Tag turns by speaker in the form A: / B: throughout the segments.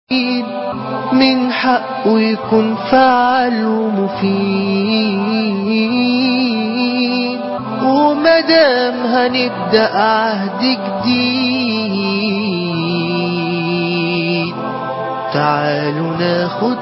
A: من حقه يكون فعال ومفيد ومدام هنبدأ عهد جديد تعالوا ناخد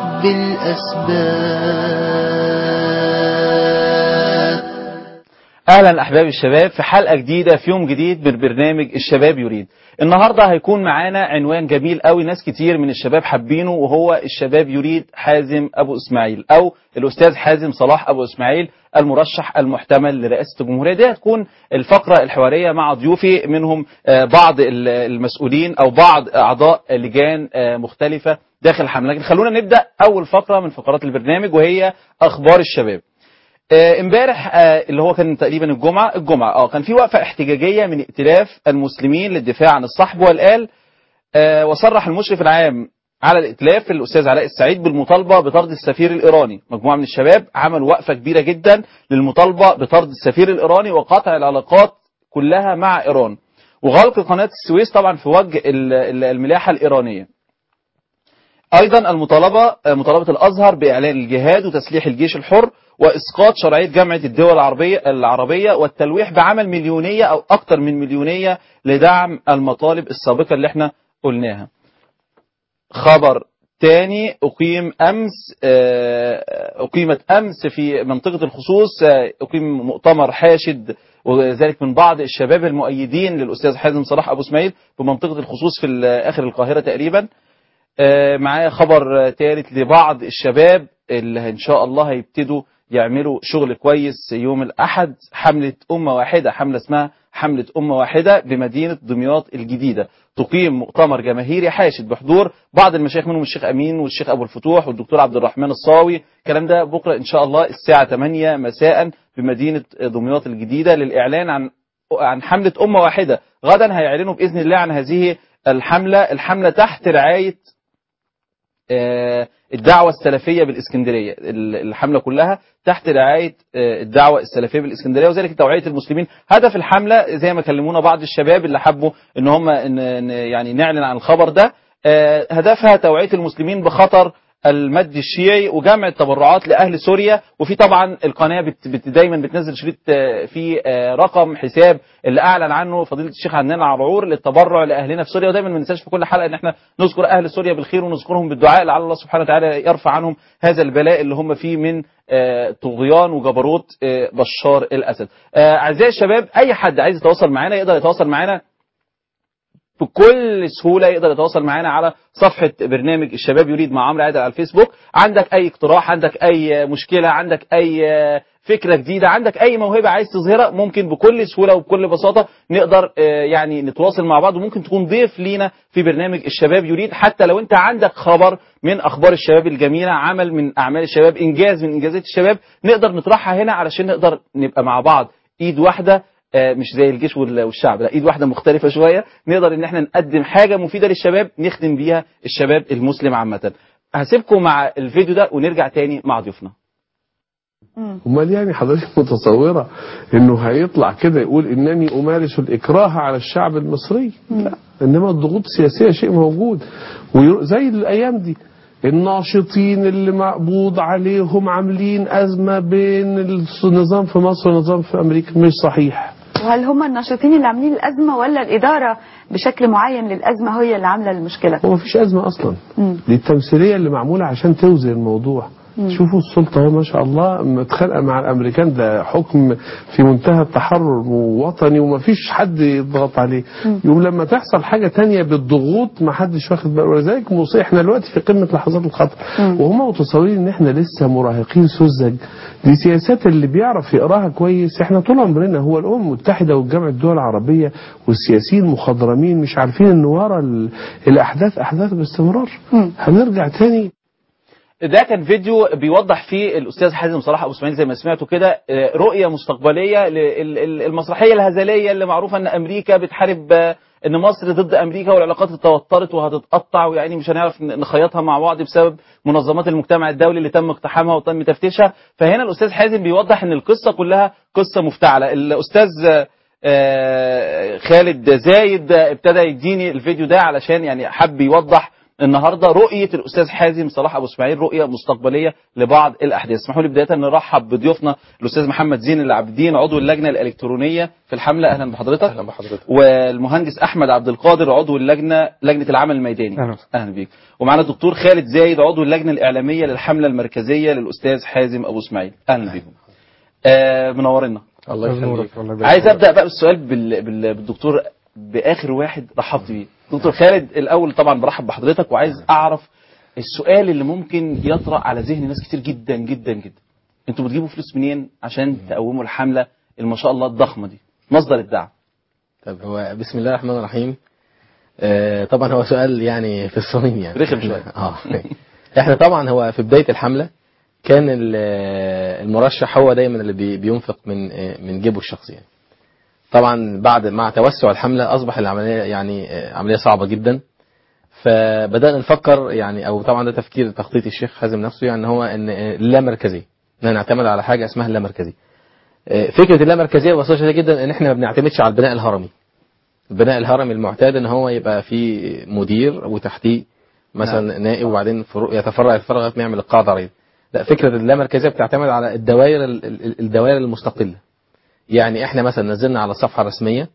A: بالأسباب
B: اهلا احباب الشباب في حلقه جديده في يوم جديد من برنامج الشباب يريد النهارده هيكون معانا عنوان جميل قوي ناس كتير من الشباب حابينه وهو الشباب يريد حازم ابو اسماعيل او الاستاذ حازم صلاح ابو اسماعيل المرشح المحتمل لرئاسه الجمهوريه دي هتكون الفقره الحواريه مع ضيوفي منهم آه، بعض ال- المسؤولين او بعض اعضاء لجان آه، مختلفه داخل الحمله لكن خلونا نبدا اول فقره من فقرات البرنامج وهي اخبار الشباب آه، امبارح آه، اللي هو كان تقريبا الجمعه الجمعه اه كان في وقفه احتجاجيه من ائتلاف المسلمين للدفاع عن الصحب والآل آه، وصرح المشرف العام على الائتلاف الاستاذ علاء السعيد بالمطالبه بطرد السفير الايراني مجموعه من الشباب عملوا وقفه كبيره جدا للمطالبه بطرد السفير الايراني وقطع العلاقات كلها مع ايران وغلق قناه السويس طبعا في وجه ال- ال- الملاحه الايرانيه ايضا المطالبه آه، مطالبه الازهر باعلان الجهاد وتسليح الجيش الحر واسقاط شرعيه جامعه الدول العربيه العربيه والتلويح بعمل مليونيه او اكثر من مليونيه لدعم المطالب السابقه اللي احنا قلناها. خبر تاني أقيم أمس آه، أقيمت أمس في منطقة الخصوص آه، أقيم مؤتمر حاشد وذلك من بعض الشباب المؤيدين للأستاذ حازم صلاح أبو إسماعيل بمنطقة الخصوص في ال- آخر القاهرة تقريبا آه، معايا خبر آه، ثالث لبعض الشباب اللي إن شاء الله هيبتدوا يعملوا شغل كويس يوم الأحد حملة أمة واحدة حملة اسمها حملة أمة واحدة بمدينة دمياط الجديدة تقيم مؤتمر جماهيري حاشد بحضور بعض المشايخ منهم الشيخ أمين والشيخ أبو الفتوح والدكتور عبد الرحمن الصاوي الكلام ده بكرة إن شاء الله الساعة 8 مساء بمدينة دمياط الجديدة للإعلان عن عن حملة أمة واحدة غدا هيعلنوا بإذن الله عن هذه الحملة الحملة تحت رعاية آه، الدعوة السلفية بالإسكندرية ال- الحملة كلها تحت رعاية آه، الدعوة السلفية بالإسكندرية وذلك توعية المسلمين هدف الحملة زي ما كلمونا بعض الشباب اللي حبوا ان هم إن إن يعني نعلن عن الخبر ده آه، هدفها توعية المسلمين بخطر المد الشيعي وجمع التبرعات لاهل سوريا وفي طبعا القناه بت بت دايما بتنزل شريط آه، في آه، رقم حساب اللي اعلن عنه فضيله الشيخ عدنان عرعور للتبرع لاهلنا في سوريا ودايما ما ننساش في كل حلقه ان احنا نذكر اهل سوريا بالخير ونذكرهم بالدعاء لعل الله سبحانه وتعالى يرفع عنهم هذا البلاء اللي هم فيه من آه، طغيان وجبروت آه، بشار الاسد. آه، اعزائي الشباب اي حد عايز يتواصل معانا يقدر يتواصل معانا بكل سهوله يقدر يتواصل معانا على صفحه برنامج الشباب يريد مع عمرو عادل على الفيسبوك عندك اي اقتراح عندك اي مشكله عندك اي فكره جديده عندك اي موهبه عايز تظهرها ممكن بكل سهوله وبكل بساطه نقدر آه، يعني نتواصل مع بعض وممكن تكون ضيف لينا في برنامج الشباب يريد حتى لو انت عندك خبر من اخبار الشباب الجميله عمل من اعمال الشباب انجاز من انجازات الشباب نقدر نطرحها هنا علشان نقدر نبقى مع بعض ايد واحده آه، مش زي الجيش وال- والشعب لا ايد واحده مختلفه شويه نقدر ان احنا نقدم حاجه مفيده للشباب نخدم بيها الشباب المسلم عامه هسيبكم مع الفيديو ده ونرجع تاني مع ضيوفنا
C: امال يعني حضرتك متصوره انه هيطلع كده يقول انني امارس الاكراه على الشعب المصري لا انما الضغوط السياسيه شيء موجود وزي الايام دي الناشطين اللي مقبوض عليهم عاملين ازمه بين النظام في مصر والنظام في امريكا مش صحيح
D: وهل هم الناشطين اللي عاملين الازمه ولا الاداره بشكل معين للازمه هي اللي عامله المشكله؟
C: هو مفيش ازمه اصلا
D: مم.
C: دي التمثيليه اللي معموله عشان توزن الموضوع شوفوا السلطه اهو ما شاء الله متخانقه مع الامريكان ده حكم في منتهى التحرر ووطني ومفيش حد يضغط عليه يوم لما تحصل حاجه تانية بالضغوط ما حدش واخد باله ولذلك مصي- احنا دلوقتي في قمه لحظات الخطر وهم متصورين ان احنا لسه مراهقين سذج دي سياسات اللي بيعرف يقراها كويس احنا طول عمرنا هو الامم المتحده والجامعه الدول العربيه والسياسيين المخضرمين مش عارفين ان ورا ال- الاحداث احداث باستمرار هنرجع تاني
B: ده كان فيديو بيوضح فيه الاستاذ حازم صلاح ابو اسماعيل زي ما سمعتوا كده آه، رؤيه مستقبليه للمسرحيه الهزليه اللي معروفه ان امريكا بتحارب آه، ان مصر ضد امريكا والعلاقات اتوترت وهتتقطع ويعني مش هنعرف ن- نخيطها مع بعض بسبب منظمات المجتمع الدولي اللي تم اقتحامها وتم تفتيشها فهنا الاستاذ حازم بيوضح ان القصه كلها قصه مفتعله الاستاذ آه، آه، خالد زايد ابتدى يديني الفيديو ده علشان يعني حب يوضح النهارده رؤيه الاستاذ حازم صلاح ابو اسماعيل رؤيه مستقبليه لبعض الاحداث اسمحوا لي بدايه نرحب بضيوفنا الاستاذ محمد زين العابدين عضو اللجنه الالكترونيه في الحمله اهلا بحضرتك
E: اهلا بحضرتك
B: والمهندس احمد عبد القادر عضو اللجنه لجنه العمل الميداني
E: أهلا.
B: اهلا بيك ومعانا الدكتور خالد زايد عضو اللجنه الاعلاميه للحمله المركزيه للاستاذ حازم ابو اسماعيل اهلا بيكم آه منورنا
E: الله يخليك
B: عايز ابدا بقى بالسؤال بال... بال... بالدكتور باخر واحد رحبت بيه دكتور خالد الاول طبعا برحب بحضرتك وعايز اعرف السؤال اللي ممكن يطرأ على ذهن ناس كتير جدا جدا جدا انتوا بتجيبوا فلوس منين عشان تقوموا الحمله اللي ما شاء الله الضخمه دي مصدر الدعم
E: طب هو بسم الله الرحمن الرحيم آه طبعا هو سؤال يعني في الصميم يعني
B: رخم شوية.
E: اه احنا طبعا هو في بدايه الحمله كان ال- المرشح هو دايما اللي بي- بينفق من آه، من جيبه الشخصي يعني. طبعا بعد مع توسع الحمله اصبح العمليه يعني آه، عمليه صعبه جدا فبدانا نفكر يعني او طبعا ده تفكير تخطيط الشيخ حازم نفسه يعني هو ان آه، لا مركزيه ان نعتمد على حاجه اسمها لا مركزيه آه، فكره اللامركزيه ببساطه شديده جدا ان احنا ما بنعتمدش على البناء الهرمي البناء الهرمي المعتاد ان هو يبقى في مدير وتحتيه مثلا نائب وبعدين فروع يتفرع يتفرع لغايه ما يعمل القاعده الرئيسيه لا فكره اللامركزيه بتعتمد على الدوائر ال- ال- الدوائر المستقله يعني احنا مثلا نزلنا على الصفحه الرسميه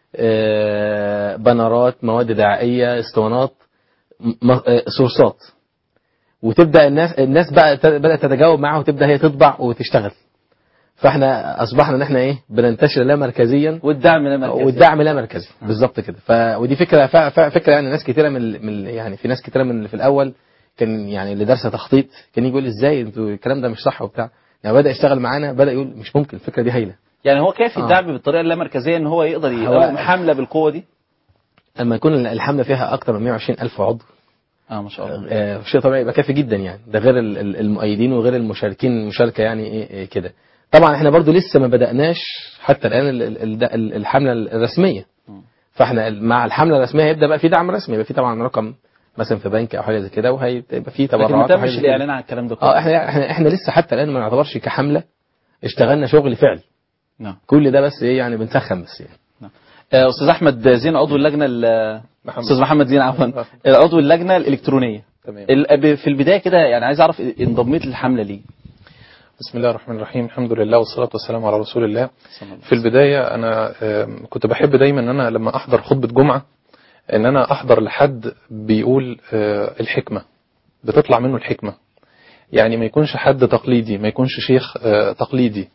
E: آه، بنرات مواد دعائيه اسطوانات م- آه، سورسات وتبدا الناس الناس بقى ت- بدات تتجاوب معاها وتبدا هي تطبع وتشتغل فاحنا اصبحنا ان احنا ايه بننتشر لا مركزيا
B: والدعم لا مركزي
E: والدعم لا مركزي بالظبط كده ف... ودي فكره ف... ف... فكره يعني ناس كتيره من, ال- من ال- يعني في ناس كتيره من اللي في الاول كان يعني اللي دارسه تخطيط كان يجي يقول ازاي انتوا الكلام ده مش صح وبتاع يعني بدا يشتغل معانا بدا يقول مش ممكن الفكره دي هايله
B: يعني هو كافي
E: آه.
B: الدعم بالطريقه اللامركزيه ان هو يقدر
E: هو-
B: يقوم حمله بالقوه دي
E: اما يكون الحمله فيها اكتر من 120 الف عضو
B: اه ما شاء الله
E: آه، شيء طبيعي يبقى كافي جدا يعني ده غير ال- ال- المؤيدين وغير المشاركين المشاركه يعني ايه إيه كده طبعا احنا برضو لسه ما بدأناش حتى الآن ال- ال- ال- الحملة الرسمية فاحنا مع الحملة الرسمية هيبدأ بقى في دعم رسمي يبقى في طبعا رقم مثلا في بنك او حاجه زي كده وهيبقى في
B: لكن ما
E: تبرعات وحاجة
B: تمش
E: زي كده.
B: الاعلان عن الكلام ده كله
E: اه احنا احنا احنا لسه حتى الان ما نعتبرش كحمله اشتغلنا شغل فعلي
B: نعم
E: كل ده بس ايه يعني بنسخن بس يعني
B: آه، استاذ احمد زين عضو اللجنه ال-
E: محمد.
B: استاذ محمد زين عفوا عضو اللجنه الالكترونيه
F: تمام
B: ال- في البدايه كده يعني عايز اعرف انضميت للحمله ليه
F: بسم الله الرحمن الرحيم الحمد لله والصلاة والسلام على رسول الله في البداية أنا آم، كنت بحب دايما أن أنا لما أحضر خطبة جمعة أن أنا أحضر لحد بيقول آه، الحكمة بتطلع منه الحكمة يعني ما يكونش حد تقليدي ما يكونش شيخ آه، تقليدي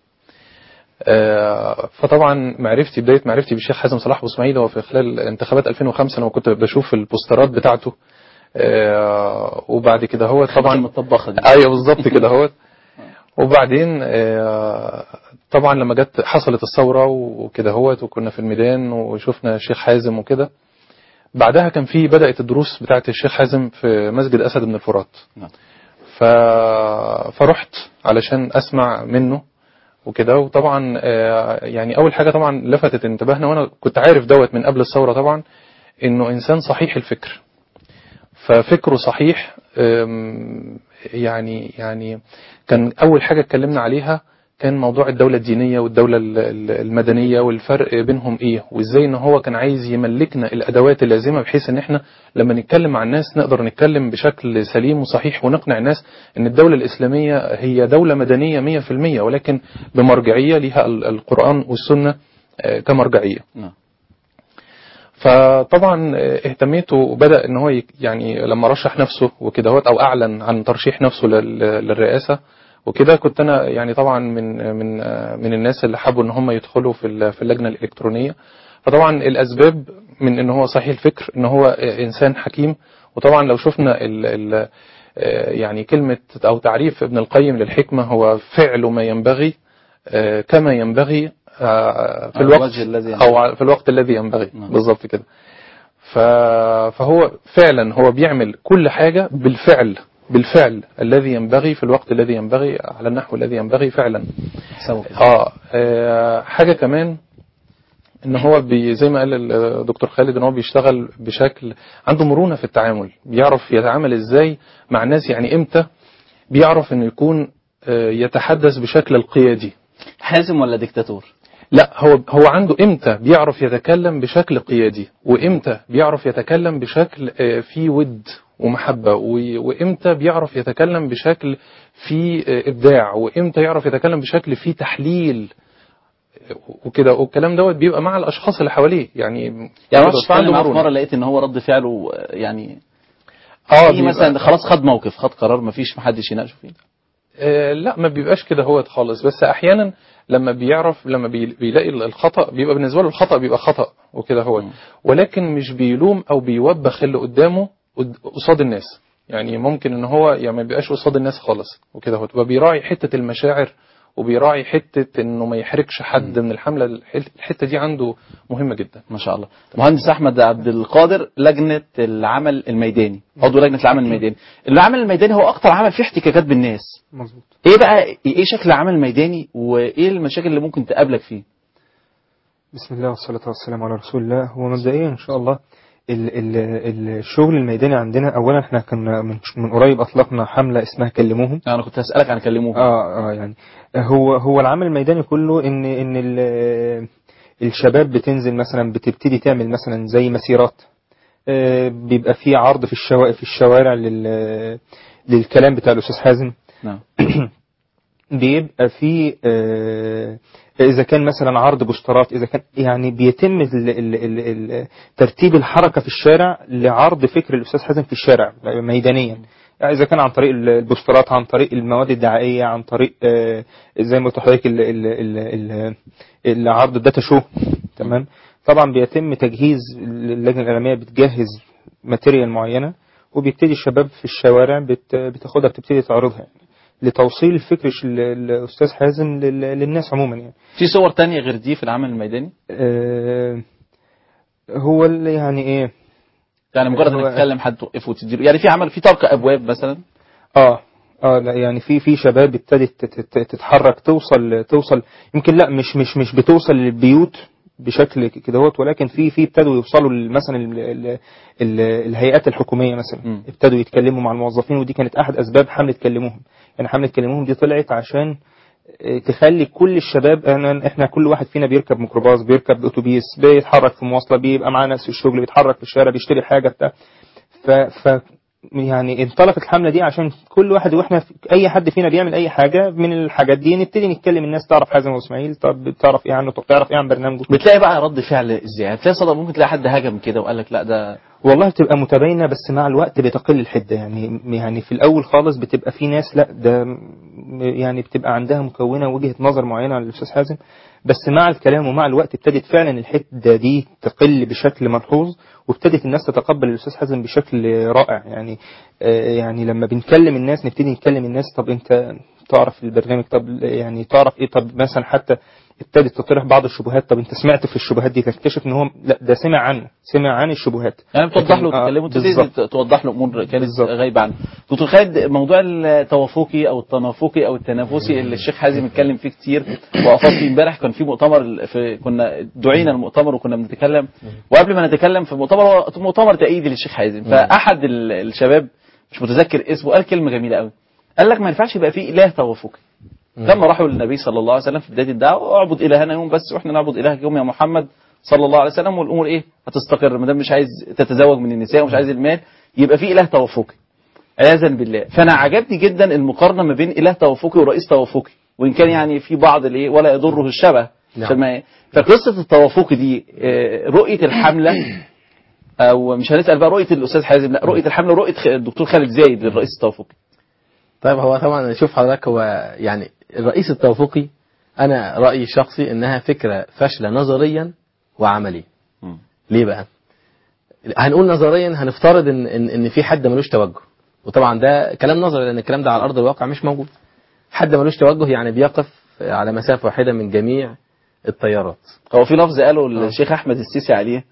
F: آه، فطبعا معرفتي بداية معرفتي بالشيخ حازم صلاح أبو اسماعيل هو في خلال انتخابات 2005 أنا كنت بشوف البوسترات بتاعته آه، وبعد كده هو طبعا
B: المطبخه دي
F: ايوه بالظبط كده اهوت وبعدين آه، طبعا لما جت حصلت الثوره وكده اهوت وكنا في الميدان وشفنا الشيخ حازم وكده بعدها كان في بدات الدروس بتاعه الشيخ حازم في مسجد اسد بن الفرات
B: نعم.
F: ف... فرحت علشان اسمع منه وكده وطبعا آه، يعني اول حاجه طبعا لفتت انتباهنا وانا كنت عارف دوت من قبل الثوره طبعا انه انسان صحيح الفكر ففكره صحيح أم، يعني يعني كان اول حاجه اتكلمنا عليها كان موضوع الدوله الدينيه والدوله ال- ال- المدنيه والفرق بينهم ايه وازاي ان هو كان عايز يملكنا الادوات اللازمه بحيث ان احنا لما نتكلم مع الناس نقدر نتكلم بشكل سليم وصحيح ونقنع الناس ان الدوله الاسلاميه هي دوله مدنيه 100% ولكن بمرجعيه ليها ال- القران والسنه آه، كمرجعيه
B: نعم
F: فطبعا اهتميت وبدا ان هو يك- يعني لما رشح نفسه وكده هوت او اعلن عن ترشيح نفسه لل- للرئاسه وكده كنت انا يعني طبعا من من من الناس اللي حبوا ان هم يدخلوا في ال- في اللجنه الالكترونيه فطبعا الاسباب من ان هو صحيح الفكر ان هو انسان حكيم وطبعا لو شفنا ال ال يعني كلمه او تعريف ابن القيم للحكمه هو فعل ما ينبغي آه، كما ينبغي آه، في
B: على
F: الوقت
B: الوجه الذي ينبغي.
F: او ع- في الوقت الذي ينبغي
B: نعم.
F: بالظبط كده ف... فهو فعلا هو بيعمل كل حاجة بالفعل بالفعل الذي ينبغي في الوقت الذي ينبغي على النحو الذي ينبغي فعلا
B: سوا كده
F: اه آه، حاجة كمان ان هو بي زي ما قال الدكتور خالد ان هو بيشتغل بشكل عنده مرونة في التعامل بيعرف يتعامل ازاي مع الناس يعني امتى بيعرف انه يكون آه، يتحدث بشكل القيادي
B: حازم ولا ديكتاتور
F: لا هو هو عنده امتى بيعرف يتكلم بشكل قيادي وامتى بيعرف يتكلم بشكل آه، فيه ود ومحبة و- وامتى بيعرف يتكلم بشكل فيه آه، ابداع وامتى يعرف يتكلم بشكل فيه تحليل آه، وكده والكلام دوت بيبقى مع الاشخاص اللي حواليه يعني
B: يعني
F: كده
B: رحت
F: عنده
B: اتكلم معاه في
F: مرونة.
B: مره لقيت ان هو رد فعله آه، يعني
F: اه
B: في
F: بيبقى-
B: مثلا خلاص خد موقف خد قرار ما فيش محدش يناقشه فيه
F: آه، لا ما بيبقاش كده هو خالص بس احيانا لما بيعرف لما بي- بيلاقي الخطا بيبقى بالنسبه له الخطا بيبقى خطا وكده هو ولكن مش بيلوم او بيوبخ اللي قدامه قد- قصاد الناس يعني ممكن ان هو يعني ما بيبقاش قصاد الناس خالص وكده هو يبقى بيراعي حته المشاعر وبيراعي حته انه ما يحرجش حد من الحمله الح- الحته دي عنده مهمه جدا
B: ما شاء الله مهندس احمد عبد القادر لجنه العمل الميداني عضو لجنه العمل الميداني العمل الميداني هو اكتر عمل فيه احتكاكات بالناس
G: مظبوط
B: ايه بقى ايه شكل العمل الميداني وايه المشاكل اللي ممكن تقابلك فيه
G: بسم الله والصلاة والسلام على رسول الله هو مبدئيا إن شاء الله ال ال الشغل الميداني عندنا أولا إحنا كنا من, من قريب أطلقنا حملة اسمها كلموهم
B: انا كنت هسالك عن كلموه
G: اه اه يعني هو هو العمل الميداني كله ان ان ال- الشباب بتنزل مثلا بتبتدي تعمل مثلا زي مسيرات آه، بيبقى في عرض في الشوارع في الشوارع لل للكلام بتاع الاستاذ حازم
B: نعم
G: بيبقى في آه، اذا كان مثلا عرض بوسترات اذا كان يعني بيتم ال ال ال ال ترتيب الحركه في الشارع لعرض فكر الاستاذ حازم في الشارع ميدانيا يعني اذا كان عن طريق ال- البوسترات عن طريق المواد الدعائيه عن طريق آه، زي ما قلت لحضرتك ال- ال- ال- ال- العرض الداتا شو تمام طبعا بيتم تجهيز اللجنه الاعلاميه بتجهز ماتيريال معينه وبيبتدي الشباب في الشوارع بت- بتاخدها بتبتدي تعرضها يعني لتوصيل فكر ش- ال- الاستاذ حازم لل- للناس عموما يعني
B: في صور تانية غير دي في العمل الميداني
G: آه، هو اللي يعني ايه
B: يعني مجرد
G: هو-
B: انك تكلم حد توقفه وتديله يعني في عمل في طرق ابواب مثلا
G: اه اه لا يعني في في شباب ابتدت تت- تت- تتحرك توصل توصل يمكن لا مش مش مش بتوصل للبيوت بشكل كدهوت ولكن في في ابتدوا يوصلوا ل- مثلا ال- ال- ال- الهيئات الحكوميه مثلا
B: مم.
G: ابتدوا يتكلموا مع الموظفين ودي كانت احد اسباب حمله كلموهم يعني حمله كلموهم دي طلعت عشان آه، تخلي كل الشباب احنا احنا كل واحد فينا بيركب ميكروباص بيركب اتوبيس بيتحرك في مواصله بيبقى معاه ناس في الشغل بيتحرك في الشارع بيشتري حاجه بتاع ف, ف يعني انطلقت الحمله دي عشان كل واحد واحنا في اي حد فينا بيعمل اي حاجه من الحاجات دي نبتدي نتكلم الناس تعرف حازم واسماعيل طب تعرف ايه عنه طب تعرف ايه عن برنامجه
B: بتلاقي بقى رد فعل ازاي هتلاقي صدى ممكن تلاقي حد هاجم كده وقال لك لا ده
G: والله بتبقى متباينه بس مع الوقت بتقل الحده يعني يعني في الاول خالص بتبقى في ناس لا ده م- يعني بتبقى عندها مكونه وجهه نظر معينه عن الاستاذ حازم بس مع الكلام ومع الوقت ابتدت فعلا الحده دي تقل بشكل ملحوظ وابتدت الناس تتقبل الاستاذ حازم بشكل رائع يعني آه، يعني لما بنكلم الناس نبتدي نكلم الناس طب انت تعرف البرنامج طب يعني تعرف ايه طب مثلا حتى ابتدت تطرح بعض الشبهات طب انت سمعت في الشبهات دي تكتشف ان هو لا ده سمع عنه سمع عن الشبهات
B: يعني بتوضح له
G: لكن- آه،
B: وتكلمه
G: بالظبط.
B: تبتدي توضح له امور كانت
G: بالظبط.
B: غايبه عنه دكتور خالد موضوع التوافقي او التنافقي او التنافسي اللي الشيخ حازم اتكلم فيه كتير وافاض فيه امبارح كان في مؤتمر في كنا دعينا المؤتمر وكنا بنتكلم وقبل ما نتكلم في المؤتمر هو مؤتمر تأييدي للشيخ حازم فاحد ال- الشباب مش متذكر اسمه قال كلمه جميله قوي قال لك ما ينفعش يبقى في اله توافقي لما راحوا للنبي صلى الله عليه وسلم في بدايه الدعوه اعبد الهنا يوم بس واحنا نعبد الهك يوم يا محمد صلى الله عليه وسلم والامور ايه هتستقر ما دام مش عايز تتزوج من النساء ومش عايز المال يبقى في اله توافقي عياذا بالله فانا عجبني جدا المقارنه ما بين اله توافقي ورئيس توافقي وان كان يعني في بعض الايه ولا يضره الشبه
E: نعم.
B: عشان ما فقصه التوافقي دي آه، رؤيه الحمله او مش هنسال بقى رؤيه الاستاذ حازم لا رؤيه الحمله ورؤيه خ- الدكتور خالد زايد للرئيس التوافقي
E: طيب هو طبعا شوف حضرتك هو يعني الرئيس التوافقي انا رايي الشخصي انها فكره فاشله نظريا وعمليا
B: مم.
E: ليه بقى هنقول نظريا هنفترض ان ان, إن في حد ملوش توجه وطبعا ده كلام نظري لان الكلام ده على ارض الواقع مش موجود حد ملوش توجه يعني بيقف على مسافه واحده من جميع التيارات
B: هو في لفظ قاله الشيخ احمد السيسي عليه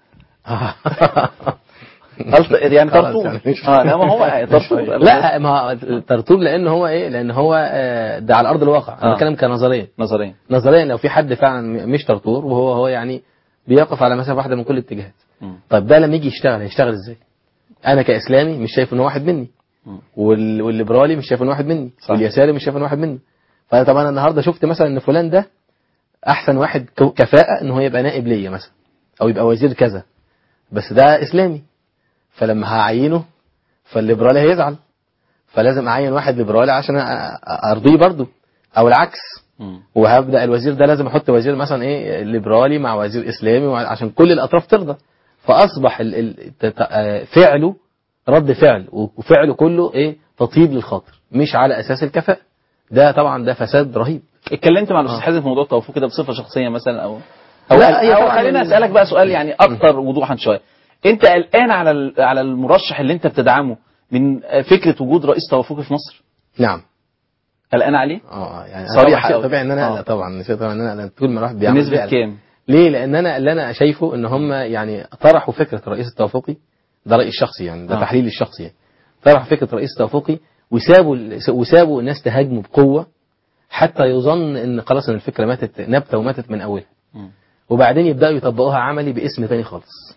B: قال- يعني
E: خلاص
B: طرطور
E: يعني مش-
B: اه لا ما هو طرطور
E: لا ما ترتوب لان هو ايه لان هو آه، ده على ارض الواقع انا
B: آه.
E: بتكلم كنظريا
B: نظريا
E: نظريا لو في حد فعلا م- مش ترتور وهو هو يعني بيقف على مسافه واحده من كل الاتجاهات
B: مم.
E: طيب ده لما يجي يشتغل هيشتغل ازاي انا كاسلامي مش شايف ان هو واحد مني
B: مم.
E: وال... والليبرالي مش شايف ان واحد مني
B: صح.
E: واليساري مش شايف ان واحد مني فطبعا انا النهارده شفت مثلا ان فلان ده احسن واحد ك- كفاءه ان هو يبقى نائب ليا مثلا او يبقى وزير كذا بس ده اسلامي فلما هعينه فالليبرالي هيزعل فلازم اعين واحد ليبرالي عشان أ- أ- ارضيه برضه او العكس وهبدا الوزير ده لازم احط وزير مثلا ايه ليبرالي مع وزير اسلامي وع- عشان كل الاطراف ترضى فاصبح ال- ال- ت- ت- آه، فعله رد فعل وفعله كله ايه تطيب للخاطر مش على اساس الكفاءه ده طبعا ده فساد رهيب
B: اتكلمت مع الاستاذ
E: آه.
B: حازم في موضوع التوافق كده بصفه شخصيه مثلا او او,
E: لا، هي
B: أو
E: طبعاً
B: خلينا
E: ال-
B: اسالك بقى سؤال يعني اكتر وضوحا شويه انت قلقان على ال- على المرشح اللي انت بتدعمه من فكره وجود رئيس توافقي في مصر
E: نعم
B: قلقان عليه
E: اه يعني
B: صريحة
E: صريحه شيء
B: أوي.
E: طبيعي ان انا
B: آه.
E: لا طبعا شيء طبعا ان انا طول ما الواحد بيعمل
B: بنسبه
E: بيعمل.
B: كام
E: ليه لان انا اللي انا شايفه ان هم يعني طرحوا فكره الرئيس التوافقي ده رايي الشخصي يعني ده
B: آه.
E: تحليلي الشخصي يعني طرحوا فكره الرئيس التوافقي وسابوا وسابوا الناس تهاجمه بقوه حتى يظن ان خلاص ان الفكره ماتت نبته وماتت من اولها
B: مم.
E: وبعدين يبداوا يطبقوها عملي باسم تاني خالص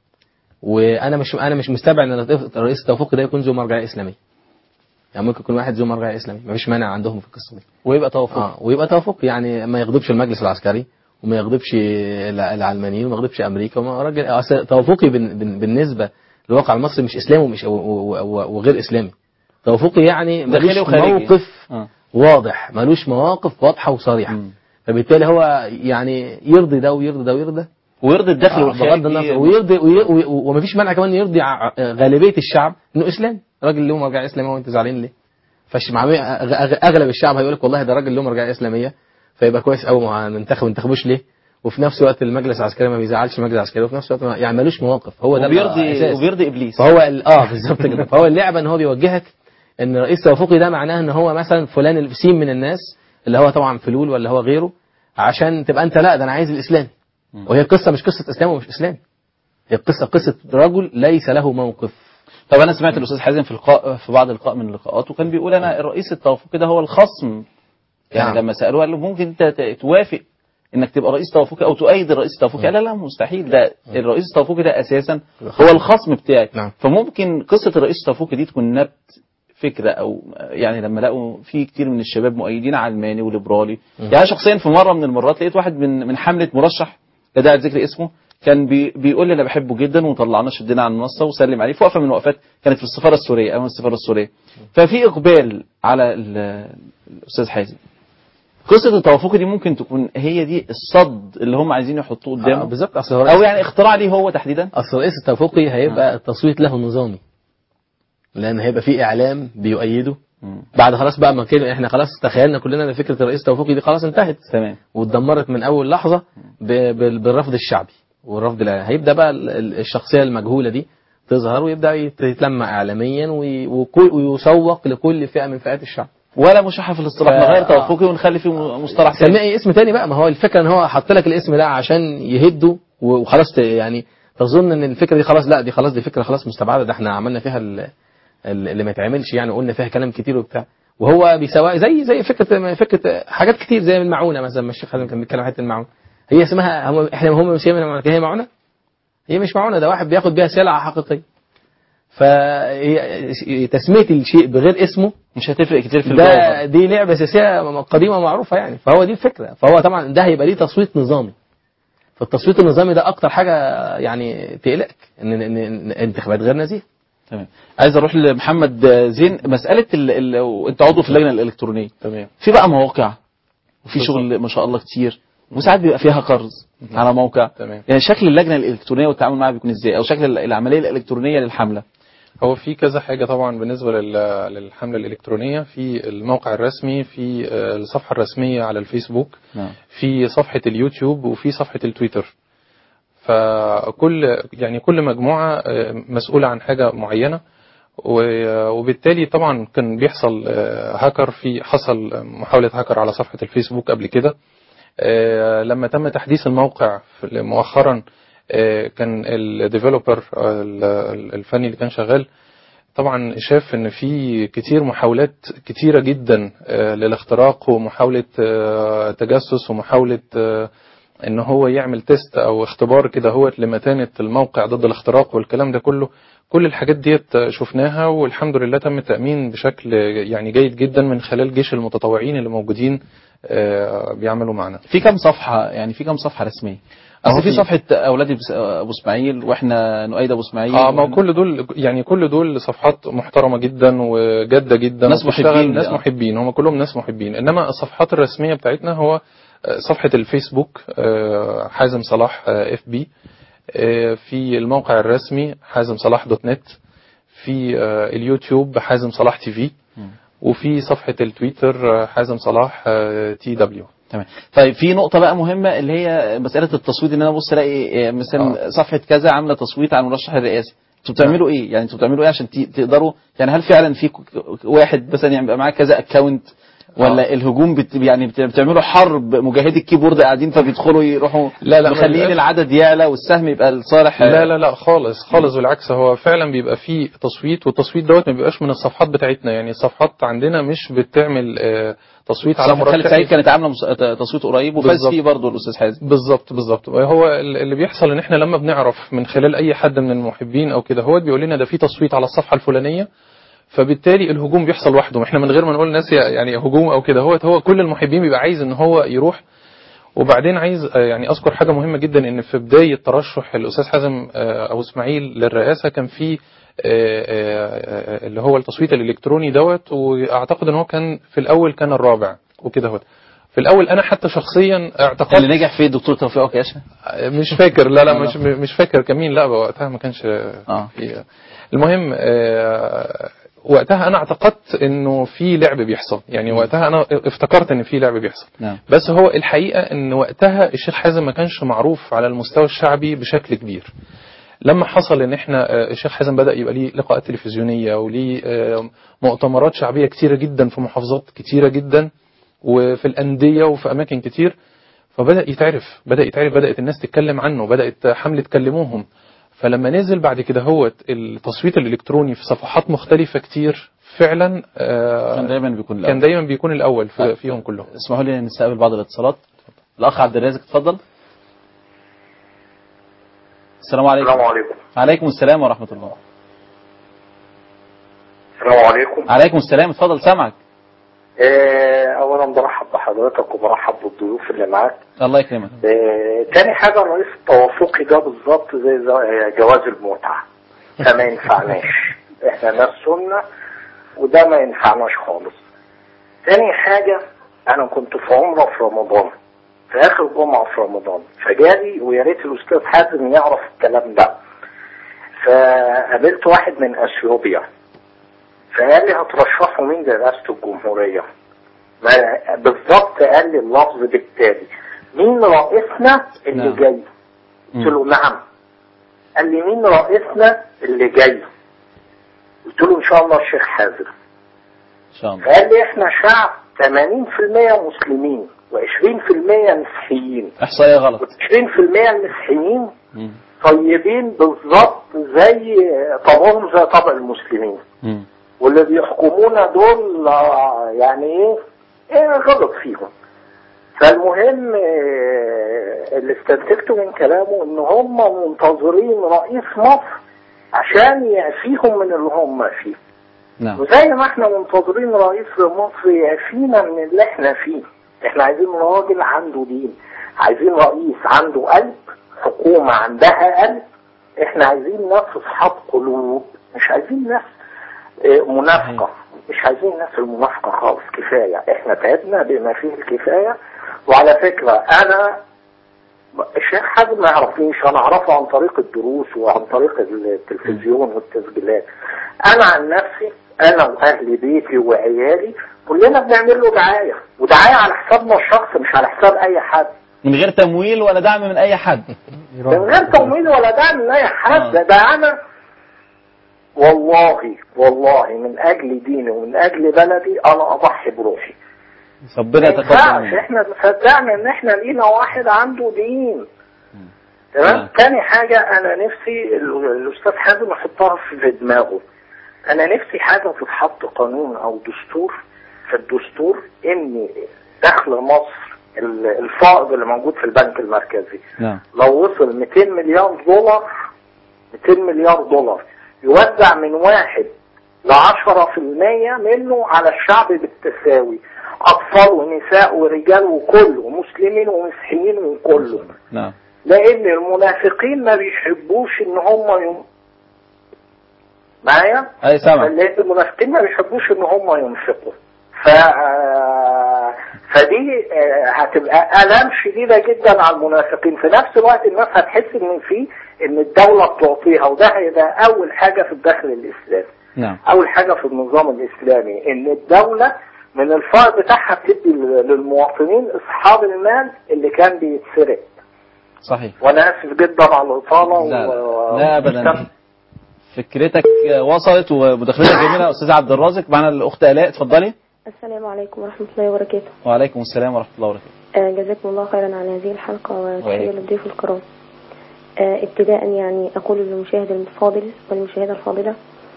E: وانا مش انا مش مستبعد ان الرئيس التوافقي ده يكون ذو مرجعيه اسلاميه يعني ممكن يكون واحد ذو مرجعيه اسلاميه مفيش مانع عندهم في القصه دي
B: ويبقى توافق
E: اه ويبقى توافق يعني ما يغضبش المجلس العسكري وما يغضبش الع- العلمانيين وما يغضبش امريكا وما راجل أصل توافقي بن- بن- بالنسبه للواقع المصري مش اسلامي ومش و- و- و- وغير اسلامي توافقي يعني
B: داخلي
E: ملوش
B: وخارجي.
E: موقف
B: آه.
E: واضح ملوش مواقف واضحه وصريحه
B: مم.
E: فبالتالي هو يعني يرضي ده ويرضي ده ويرضي ده
B: ويرضي الداخل
E: آه،
B: والخارج
E: بغض النظر ويرضي وي- وي- ومفيش مانع كمان يرضي ع- غالبيه الشعب انه اسلامي راجل له مرجعيه اسلاميه وانت زعلان ليه؟ فش مع أغ- أغ- اغلب الشعب هيقول لك والله ده راجل له مرجعيه اسلاميه فيبقى كويس قوي ما ننتخب ما ننتخبوش ليه؟ وفي نفس الوقت المجلس العسكري ما بيزعلش المجلس العسكري وفي نفس الوقت ما- يعني ملوش مواقف هو ده
B: وبيرضي
E: الأساس.
B: وبيرضي ابليس
E: فهو ال- اه بالظبط كده فهو اللعبه ان هو بيوجهك ان رئيس توافقي ده معناه ان هو مثلا فلان السين من الناس اللي هو طبعا فلول ولا هو غيره عشان تبقى انت لا ده انا عايز الاسلام وهي القصه مش قصه اسلام ومش اسلام هي القصه قصه رجل ليس له موقف
B: طب انا سمعت الاستاذ حازم في لقاء في بعض اللقاء من اللقاءات وكان بيقول انا الرئيس التوافقي ده هو الخصم يعني
E: نعم.
B: لما سالوه قال له ممكن انت ت- توافق انك تبقى رئيس توافقي او تؤيد الرئيس التوافقي قال لا لا مستحيل ده الرئيس التوافقي ده اساسا هو الخصم بتاعي
E: نعم.
B: فممكن قصه الرئيس التوافقي دي تكون نبت فكره او يعني لما لقوا في كتير من الشباب مؤيدين علماني وليبرالي يعني شخصيا في مره من المرات لقيت واحد من من حمله مرشح لا داعي لذكر اسمه كان بي بيقول لي انا بحبه جدا وطلعناه شدنا على المنصه وسلم عليه في وقفه من الوقفات كانت في السفاره السوريه او السفاره السوريه ففي اقبال على ال- الاستاذ حازم قصه التوافق دي ممكن تكون هي دي الصد اللي هم عايزين يحطوه
E: آه
B: قدامه
E: بالظبط اصل هو
B: او يعني اختراع ليه هو تحديدا
E: اصل الرئيس التوافقي هيبقى التصويت له نظامي لان هيبقى في اعلام بيؤيده بعد خلاص بقى ما كده احنا خلاص تخيلنا كلنا ان فكره الرئيس التوافقي دي خلاص انتهت
B: تمام
E: واتدمرت من اول لحظه ب- بال- بالرفض الشعبي والرفض الإعلامي. هيبدا بقى ال- ال- الشخصيه المجهوله دي تظهر ويبدا يت- يتلمع اعلاميا وي- وكل- ويسوق لكل فئه من فئات الشعب
B: ولا مشحف الاصطلاح
E: ف-
B: نغير توافقي ونخلي فيه مصطلح
E: سميه
B: تاني
E: اي اسم تاني بقى ما هو الفكره ان هو حط لك الاسم ده عشان يهده و- وخلاص ت- يعني تظن ان الفكره دي خلاص لا دي خلاص دي فكره خلاص مستبعده ده احنا عملنا فيها ال- ال- اللي ما يتعملش يعني قلنا فيها كلام كتير وبتاع وهو بيسوق زي زي فكره فكره حاجات كتير زي المعونه مثلا ما الشيخ خالد كان بيتكلم عن حته المعونه هي اسمها هم احنا هم مسمينها هي معونه هي مش معونه ده واحد بياخد بيها سلعه حقيقيه فهي تسميه الشيء بغير اسمه
B: مش هتفرق كتير في
E: ده
B: الجواب
E: دي لعبه سياسيه قديمه معروفه يعني فهو دي الفكره فهو طبعا ده هيبقى ليه تصويت نظامي فالتصويت النظامي ده اكتر حاجه يعني تقلقك ان ان إن انتخابات غير نزيهه
B: تمام عايز اروح لمحمد زين مساله ال... ال... انت عضو في اللجنه الالكترونيه
F: تمام
B: في بقى مواقع وفي شغل ما شاء الله كتير وساعات بيبقى فيها قرض على موقع
F: تمام.
B: يعني شكل اللجنه الالكترونيه والتعامل معها بيكون ازاي او شكل العمليه الالكترونيه للحمله
F: هو في كذا حاجة طبعا بالنسبة لل- للحملة الإلكترونية في الموقع الرسمي في آه، الصفحة الرسمية على الفيسبوك
B: نعم.
F: في صفحة اليوتيوب وفي صفحة التويتر فكل يعني كل مجموعة آه، مسؤولة عن حاجة معينة و- وبالتالي طبعا كان بيحصل آه، هاكر في حصل محاولة هاكر على صفحة الفيسبوك قبل كده آه، لما تم تحديث الموقع في- مؤخرا آه، كان الديفلوبر الفني اللي كان شغال طبعا شاف ان في كتير محاولات كتيره جدا آه، للاختراق ومحاوله آه، تجسس ومحاوله آه، ان هو يعمل تيست او اختبار كده هو لمتانه الموقع ضد الاختراق والكلام ده كله كل الحاجات ديت شفناها والحمد لله تم التامين بشكل يعني جيد جدا من خلال جيش المتطوعين اللي موجودين آه، بيعملوا معنا
B: في كم صفحه يعني في كم صفحه رسميه
F: أهو
B: اصل في
F: في-
B: صفحه اولادي بس- ابو اسماعيل واحنا نؤيد ابو اسماعيل
F: اه ما هو كل دول يعني كل دول صفحات محترمه جدا وجاده جدا
B: ناس
F: وبتشتغل
B: محبين
F: ناس
B: آه.
F: محبين هم كلهم ناس محبين انما الصفحات الرسميه بتاعتنا هو آه، صفحه الفيسبوك آه، حازم صلاح اف بي في الموقع الرسمي حازم صلاح دوت نت في آه، اليوتيوب حازم صلاح تي في وفي صفحه التويتر آه، حازم صلاح تي دبليو
B: تمام طيب في نقطة بقى مهمة اللي هي مسألة التصويت ان انا ابص الاقي آه، مثلا صفحة كذا عاملة تصويت على المرشح الرئاسي انتوا بتعملوا ايه يعني انتوا بتعملوا ايه عشان ت- تقدروا يعني هل فعلا في ك- واحد مثلا يبقى معاه كذا اكونت ولا
F: آه.
B: الهجوم بت يعني بت- بتعملوا حرب مجاهدي الكيبورد قاعدين فبيدخلوا يروحوا
F: لا، لا، ما
B: مخلين
F: بيبقاش.
B: العدد يعلى والسهم يبقى لصالح
F: لا لا لا خالص خالص بالعكس هو فعلا بيبقى فيه تصويت والتصويت دوت ما بيبقاش من الصفحات بتاعتنا يعني الصفحات عندنا مش بتعمل آه، تصويت على
B: صفحة خالد
F: مرشح
B: سعيد كانت عاملة مس- تصويت قريب وفاز
F: بالظبط.
B: فيه برضه الاستاذ حازم
F: بالظبط بالظبط هو ال- اللي بيحصل ان احنا لما بنعرف من خلال اي حد من المحبين او كده هو بيقول لنا ده في تصويت على الصفحه الفلانيه فبالتالي الهجوم بيحصل وحده احنا من غير ما نقول للناس يعني هجوم او كده هو هو كل المحبين بيبقى عايز ان هو يروح وبعدين عايز آه، يعني اذكر حاجه مهمه جدا ان في بدايه ترشح الاستاذ حازم آه، او اسماعيل للرئاسه كان في آه، آه، آه، اللي هو التصويت الالكتروني دوت واعتقد ان هو كان في الاول كان الرابع وكده هو في الاول انا حتى شخصيا اعتقدت
B: اللي نجح فيه الدكتور توفيق عكاشة
F: مش فاكر لا لا مش مش فاكر كان مين لا وقتها ما كانش
B: اه
F: في المهم آه، وقتها انا اعتقدت انه في لعب بيحصل يعني وقتها انا افتكرت ان في لعب بيحصل
B: نعم
F: بس هو الحقيقه ان وقتها الشيخ حازم ما كانش معروف على المستوى الشعبي بشكل كبير لما حصل ان احنا آه، الشيخ حازم بدا يبقى ليه لقاءات تلفزيونيه وليه آه، مؤتمرات شعبيه كتيره جدا في محافظات كتيره جدا وفي الانديه وفي اماكن كتير فبدا يتعرف بدا يتعرف بدات الناس تتكلم عنه بدات حمله تكلموهم فلما نزل بعد كده هو التصويت الالكتروني في صفحات مختلفه كتير فعلا آه،
B: كان دايما بيكون
F: كان
B: الأول.
F: دايما بيكون الاول في فيهم كلهم
B: اسمحوا لي نستقبل بعض الاتصالات الاخ عبد الرازق اتفضل السلام عليكم
H: السلام عليكم
B: عليكم السلام ورحمة الله
H: السلام عليكم
B: عليكم السلام اتفضل سامعك
H: آه، اولا برحب بحضرتك وبرحب بالضيوف اللي معاك
B: الله يكرمك
H: آه، تاني حاجه الرئيس التوافقي ده بالظبط زي ز- جواز المتعه فما ينفعناش احنا ناس سنه وده ما ينفعناش خالص تاني حاجه انا كنت في عمره في رمضان في اخر جمعه في رمضان فجالي ويا ريت الاستاذ حازم يعرف الكلام ده فقابلت واحد من اثيوبيا فقال لي هترشحوا مين لرئاسة الجمهورية ما- بالظبط قال لي اللفظ بالتالي مين رئيسنا اللي
B: نعم.
H: جاي قلت له نعم قال لي مين رئيسنا اللي جاي قلت له ان شاء الله الشيخ حازم
B: ان شاء الله
H: فقال لي احنا شعب 80% مسلمين و20% مسيحيين
B: احصائية غلط
H: و20% المسيحيين
B: مم.
H: طيبين بالظبط زي طبعهم زي طبع المسلمين
B: مم.
H: واللي بيحكمونا دول آه، يعني ايه ايه غلط فيهم فالمهم آه، اللي استنتجته من كلامه ان هم منتظرين رئيس مصر عشان يعفيهم من اللي هم فيه
B: نعم
H: وزي ما احنا منتظرين رئيس مصر يعفينا من اللي احنا فيه احنا عايزين راجل عنده دين عايزين رئيس عنده قلب حكومة عندها قلب احنا عايزين ناس اصحاب قلوب مش عايزين ناس اه، منافقة مش عايزين ناس المنافقة خالص كفاية احنا تعبنا بما فيه الكفاية وعلى فكرة انا الشيخ حازم ما يعرفنيش انا اعرفه عن طريق الدروس وعن طريق التلفزيون والتسجيلات انا عن نفسي انا واهل بيتي وعيالي كلنا بنعمل له دعايه ودعايه على حسابنا الشخص مش على حساب اي حد
B: من غير تمويل ولا دعم من اي حد
H: من غير تمويل ولا دعم من اي حد ده انا والله والله من اجل ديني ومن اجل بلدي انا اضحي بروحي
B: ربنا
H: ما
B: يتقبل
H: ينفعش
B: منك
H: احنا صدقنا ان احنا لينا واحد عنده دين تمام
B: نعم.
H: تاني حاجة انا نفسي ال- الاستاذ حازم يحطها في دماغه انا نفسي حاجة تتحط قانون او دستور في الدستور ان دخل مصر ال- الفائض اللي موجود في البنك المركزي
B: نعم
H: لو وصل 200 مليار دولار 200 مليار دولار يوزع من واحد ل 10% منه على الشعب بالتساوي اطفال ونساء ورجال وكله مسلمين ومسيحيين وكله
B: نعم
H: لان المنافقين ما بيحبوش ان هم يم... معايا
B: اي سامع
H: لان المنافقين ما بيحبوش ان هم ينفقوا ف آه، فدي آه، هتبقى الام شديده جدا على المنافقين في نفس الوقت الناس هتحس ان في ان الدوله بتعطيها وده هيبقى اول حاجه في الدخل الاسلامي
B: نعم
H: اول حاجه في النظام الاسلامي ان الدوله من الفائض بتاعها بتدي لل- للمواطنين اصحاب المال اللي كان بيتسرق
B: صحيح
H: وانا اسف جدا على الاطاله
B: لا
H: و-
B: لا ابدا فكرتك وصلت ومداخلتك جميله استاذ عبد الرازق معنا الاخت الاء اتفضلي
I: السلام عليكم ورحمة الله وبركاته
B: وعليكم السلام ورحمه الله وبركاته
I: آه، جزاكم الله خيرا على هذه الحلقة وتحية
B: وعليكم.
I: للضيوف الكرام آه، ابتداء يعني أقول للمشاهد الفاضل والمشاهدة الفاضلة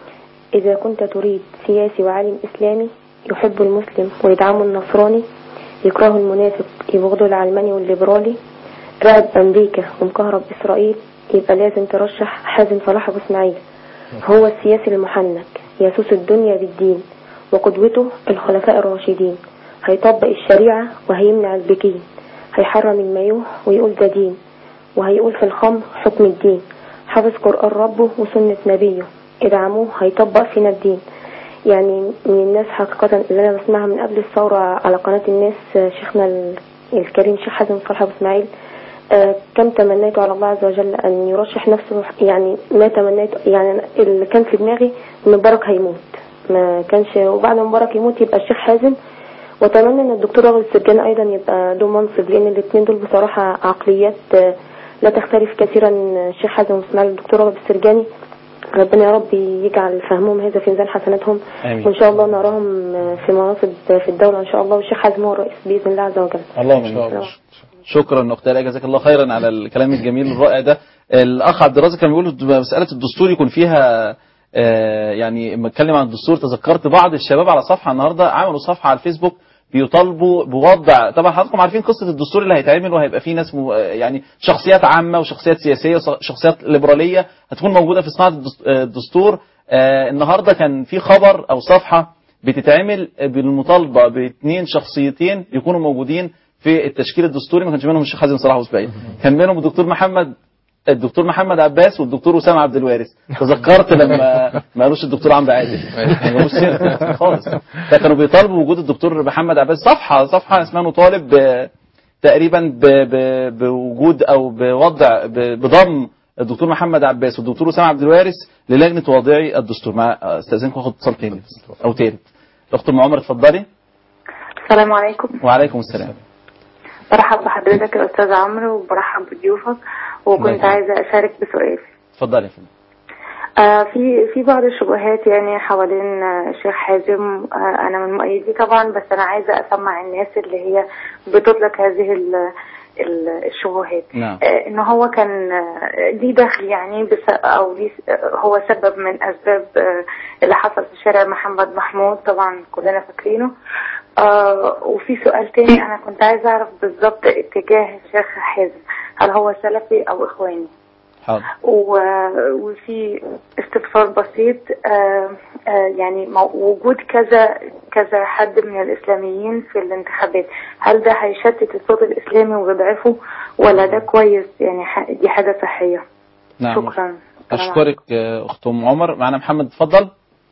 I: إذا كنت تريد سياسي وعالم إسلامي يحب المسلم ويدعم النصراني يكره المنافق يبغضه العلماني والليبرالي راقب أمريكا ومكهرب إسرائيل يبقى لازم ترشح حازم صلاح أبو إسماعيل هو السياسي المحنك يسوس الدنيا بالدين وقدوته الخلفاء الراشدين هيطبق الشريعة وهيمنع البكين هيحرم المايوه ويقول ده دين وهيقول في الخمر حكم الدين حافظ قرآن ربه وسنة نبيه ادعموه هيطبق فينا الدين يعني من الناس حقيقة اللي أنا بسمعها من قبل الثورة على قناة الناس آه، شيخنا ال- الكريم شيخ حازم صالح أبو إسماعيل آه، كم تمنيت على الله عز وجل أن يرشح نفسه يعني ما تمنيت يعني أنا اللي كان في دماغي إن مبارك هيموت ما كانش وبعد ما مبارك يموت يبقى الشيخ حازم واتمنى ان الدكتور راغب السرجاني ايضا يبقى له منصب لان الاثنين دول بصراحه عقليات آه، لا تختلف كثيرا الشيخ حازم واسماعيل الدكتور راغب السرجاني ربنا يا رب يجعل فهمهم هذا في ميزان حسناتهم
B: آمين.
I: وان شاء الله نراهم في مناصب في الدوله ان شاء الله والشيخ حازم هو الرئيس باذن الله عز وجل
B: اللهم امين شكرا اخت الاء جزاك الله خيرا على الكلام الجميل الرائع ده الاخ عبد الرازق كان بيقول مساله الدستور يكون فيها آه، يعني لما اتكلم عن الدستور تذكرت بعض الشباب على صفحه النهارده عملوا صفحه على الفيسبوك بيطالبوا بوضع طبعا حضراتكم عارفين قصه الدستور اللي هيتعمل وهيبقى فيه ناس م... يعني شخصيات عامه وشخصيات سياسيه وشخصيات ليبراليه هتكون موجوده في صناعه الدس- آه، الدستور آه، النهارده كان في خبر او صفحه بتتعمل بالمطالبه باثنين شخصيتين يكونوا موجودين في التشكيل الدستوري ما كانش منهم الشيخ حازم صلاح وسبعين كان منهم الدكتور محمد الدكتور محمد عباس والدكتور اسامه عبد الوارث تذكرت لما ما قالوش الدكتور عمرو عادل ما قالوش سيرته خالص فكانوا بيطالبوا وجود الدكتور محمد عباس صفحه صفحه اسمها نطالب ب- تقريبا ب- ب- بوجود او بوضع ب- بضم الدكتور محمد عباس والدكتور اسامه عبد الوارث للجنه واضعي الدستور مع استاذنكم اخد اتصال تاني او تالت الاخت ام عمر اتفضلي
J: السلام عليكم
B: وعليكم السلام
J: برحب بحضرتك يا استاذ عمرو وبرحب بضيوفك
B: الله
J: وكنت
B: يخليك.
J: عايزه اشارك بسؤال
B: اتفضلي يا فندم
J: آه في في بعض الشبهات يعني حوالين آه، الشيخ حازم آه انا من مؤيديه طبعا بس انا عايزه اسمع الناس اللي هي بتطلق هذه ال- ال- الشبهات
B: نعم
J: آه، ان هو كان آه، ليه دخل يعني بس او ليه آه، هو سبب من اسباب آه، اللي حصل في شارع محمد محمود طبعا كلنا فاكرينه آه، وفي سؤال تاني انا كنت عايزه اعرف بالظبط اتجاه الشيخ حازم هل هو سلفي او اخواني
B: حاضر
J: و- وفي استفسار بسيط آه، آه، يعني مو- وجود كذا كذا حد من الإسلاميين في الانتخابات هل ده هيشتت الصوت الإسلامي ويضعفه ولا ده كويس يعني ح- دي حاجة صحية
B: نعم
J: شكرا
B: اشكرك آه، اخت ام عمر معنا محمد اتفضل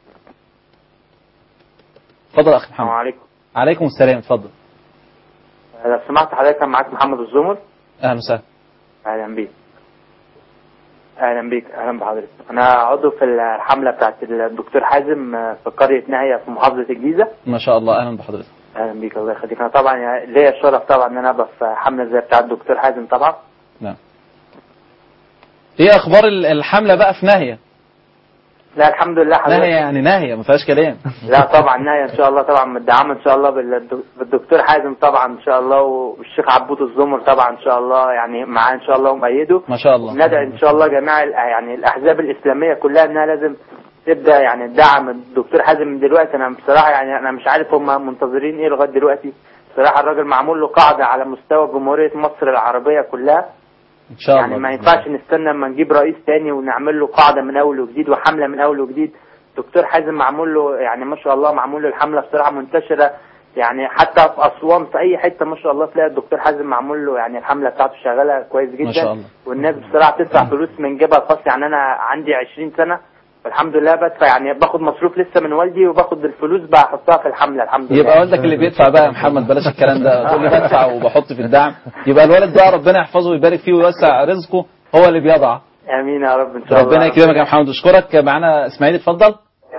B: اتفضل اخ محمد
K: عليكم
B: عليكم السلام اتفضل
K: لو سمحت حضرتك كان معاك محمد الزمر
B: اهلا وسهلا
K: اهلا بيك اهلا بيك اهلا بحضرتك انا عضو في الحمله بتاعت الدكتور حازم في قريه نهيه في محافظه الجيزه
B: ما شاء الله اهلا بحضرتك
K: اهلا بيك الله يخليك انا طبعا يعني ليا الشرف طبعا ان انا ابقى في حمله زي بتاعت الدكتور حازم طبعا
B: نعم ايه اخبار ال- الحمله بقى في ناهيه
K: لا الحمد لله حضرتك
B: ناهيه يعني ناهيه ما فيهاش كلام
K: لا طبعا نهاية ان شاء الله طبعا مدعمة ان شاء الله بالد- بالدكتور حازم طبعا ان شاء الله والشيخ عبود الزمر طبعا ان شاء الله يعني معاه ان شاء الله ومؤيده
B: ما شاء الله
K: ندعي ان شاء الله جميع ال- يعني الاحزاب الاسلاميه كلها انها لازم تبدا يعني تدعم الدكتور حازم من دلوقتي انا بصراحه يعني انا مش عارف هم منتظرين ايه لغايه دلوقتي بصراحة الراجل معمول له قاعدة على مستوى جمهورية مصر العربية كلها
B: ان شاء الله
K: يعني ما ينفعش نستنى اما نجيب رئيس تاني ونعمل له قاعدة من أول وجديد وحملة من أول وجديد دكتور حازم معمول له يعني ما شاء الله معمول له الحملة بصراحة منتشرة يعني حتى في أسوان في أي حتة ما شاء الله تلاقي الدكتور حازم معمول له يعني الحملة بتاعته شغالة كويس جدا
B: ما شاء الله.
K: والناس بصراحة بتدفع فلوس من جيبها الخاص يعني أنا عندي 20 سنة والحمد لله بدفع يعني باخد مصروف لسه من والدي وباخد الفلوس بحطها في الحملة الحمد لله
B: يبقى والدك اللي بيدفع بقى يا محمد بلاش الكلام ده تقول لي بدفع وبحط في الدعم يبقى الولد بقى ربنا يحفظه ويبارك فيه ويوسع رزقه هو اللي بيضع
K: امين يا رب ان شاء الله
B: ربنا يكرمك يا محمد اشكرك معانا اسماعيل اتفضل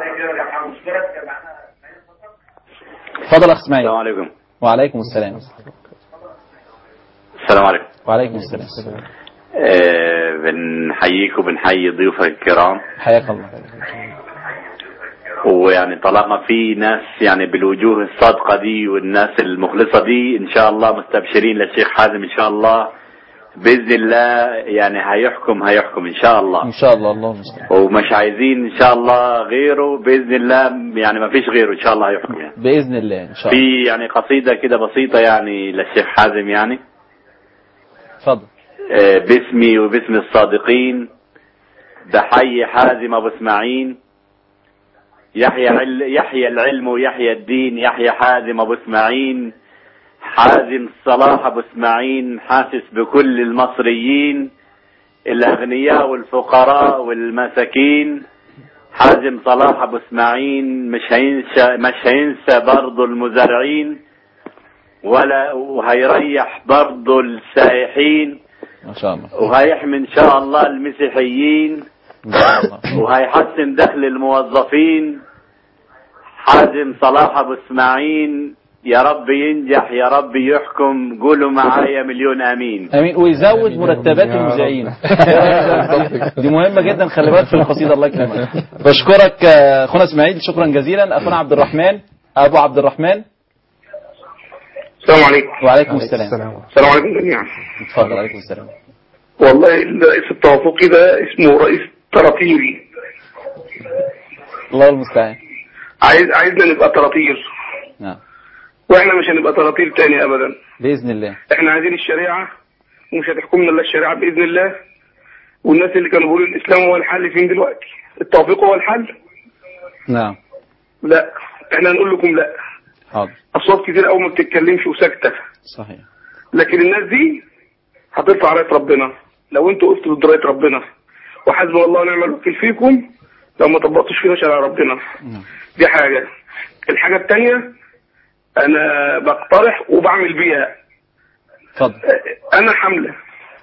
B: اتفضل يا اخ اسماعيل
L: السلام عليكم
B: وعليكم السلام
L: السلام عليكم
B: وعليكم السلام
L: آه بنحييك وبنحيي ضيوفك الكرام
B: حياك الله
L: ويعني طالما في ناس يعني بالوجوه الصادقة دي والناس المخلصة دي ان شاء الله مستبشرين للشيخ حازم ان شاء الله بإذن الله يعني هيحكم هيحكم ان شاء الله
B: ان شاء الله الله المستعان
L: ومش عايزين ان شاء الله غيره بإذن الله يعني ما فيش غيره ان شاء الله هيحكم يعني
B: باذن الله ان شاء الله
L: في يعني قصيدة كده بسيطة يعني للشيخ حازم يعني
B: اتفضل
L: آه، باسمي وباسم الصادقين بحي حازم ابو اسماعيل يحيى عل... يحيى العلم ويحيى الدين يحيى حازم ابو اسماعيل حازم صلاح ابو اسماعيل حاسس بكل المصريين الاغنياء والفقراء والمساكين حازم صلاح ابو اسماعيل مش هينسى مش هينسى برضه المزارعين ولا وهيريح برضه السائحين
B: ما شاء الله
L: وهيحمي ان شاء الله المسيحيين
B: ان شاء الله
L: وهيحسن دخل الموظفين حازم صلاح ابو اسماعيل يا رب ينجح يا رب يحكم قولوا معايا مليون امين
B: امين ويزود مرتبات المذيعين دي مهمه جدا خلي بالك في القصيده الله يكرمك بشكرك آه، اخونا اسماعيل شكرا جزيلا اخونا عبد الرحمن ابو عبد الرحمن
M: السلام عليكم
B: وعليكم السلام
M: السلام عليكم جميعا
B: اتفضل عليكم السلام
M: والله الرئيس التوافقي ده اسمه رئيس طراطيري
B: الله المستعان
M: عايز عايزنا نبقى طراطير
B: نعم
M: واحنا مش هنبقى طراطير تاني ابدا
B: باذن الله
M: احنا عايزين الشريعه ومش هتحكمنا الا الشريعه باذن الله والناس اللي كانوا بيقولوا الاسلام هو الحل فين دلوقتي التوافق هو الحل
B: نعم
M: لا احنا هنقول لكم لا
B: حاضر
M: اصوات كتير قوي ما بتتكلمش وساكته
B: صحيح
M: لكن الناس دي هترفع رايه ربنا لو انتوا وقفتوا ضد رايه ربنا وحسبنا الله ونعم الوكيل فيكم لو ما طبقتوش فينا شرع ربنا دي حاجه الحاجه الثانيه انا بقترح وبعمل بيها
B: اتفضل
M: انا حمله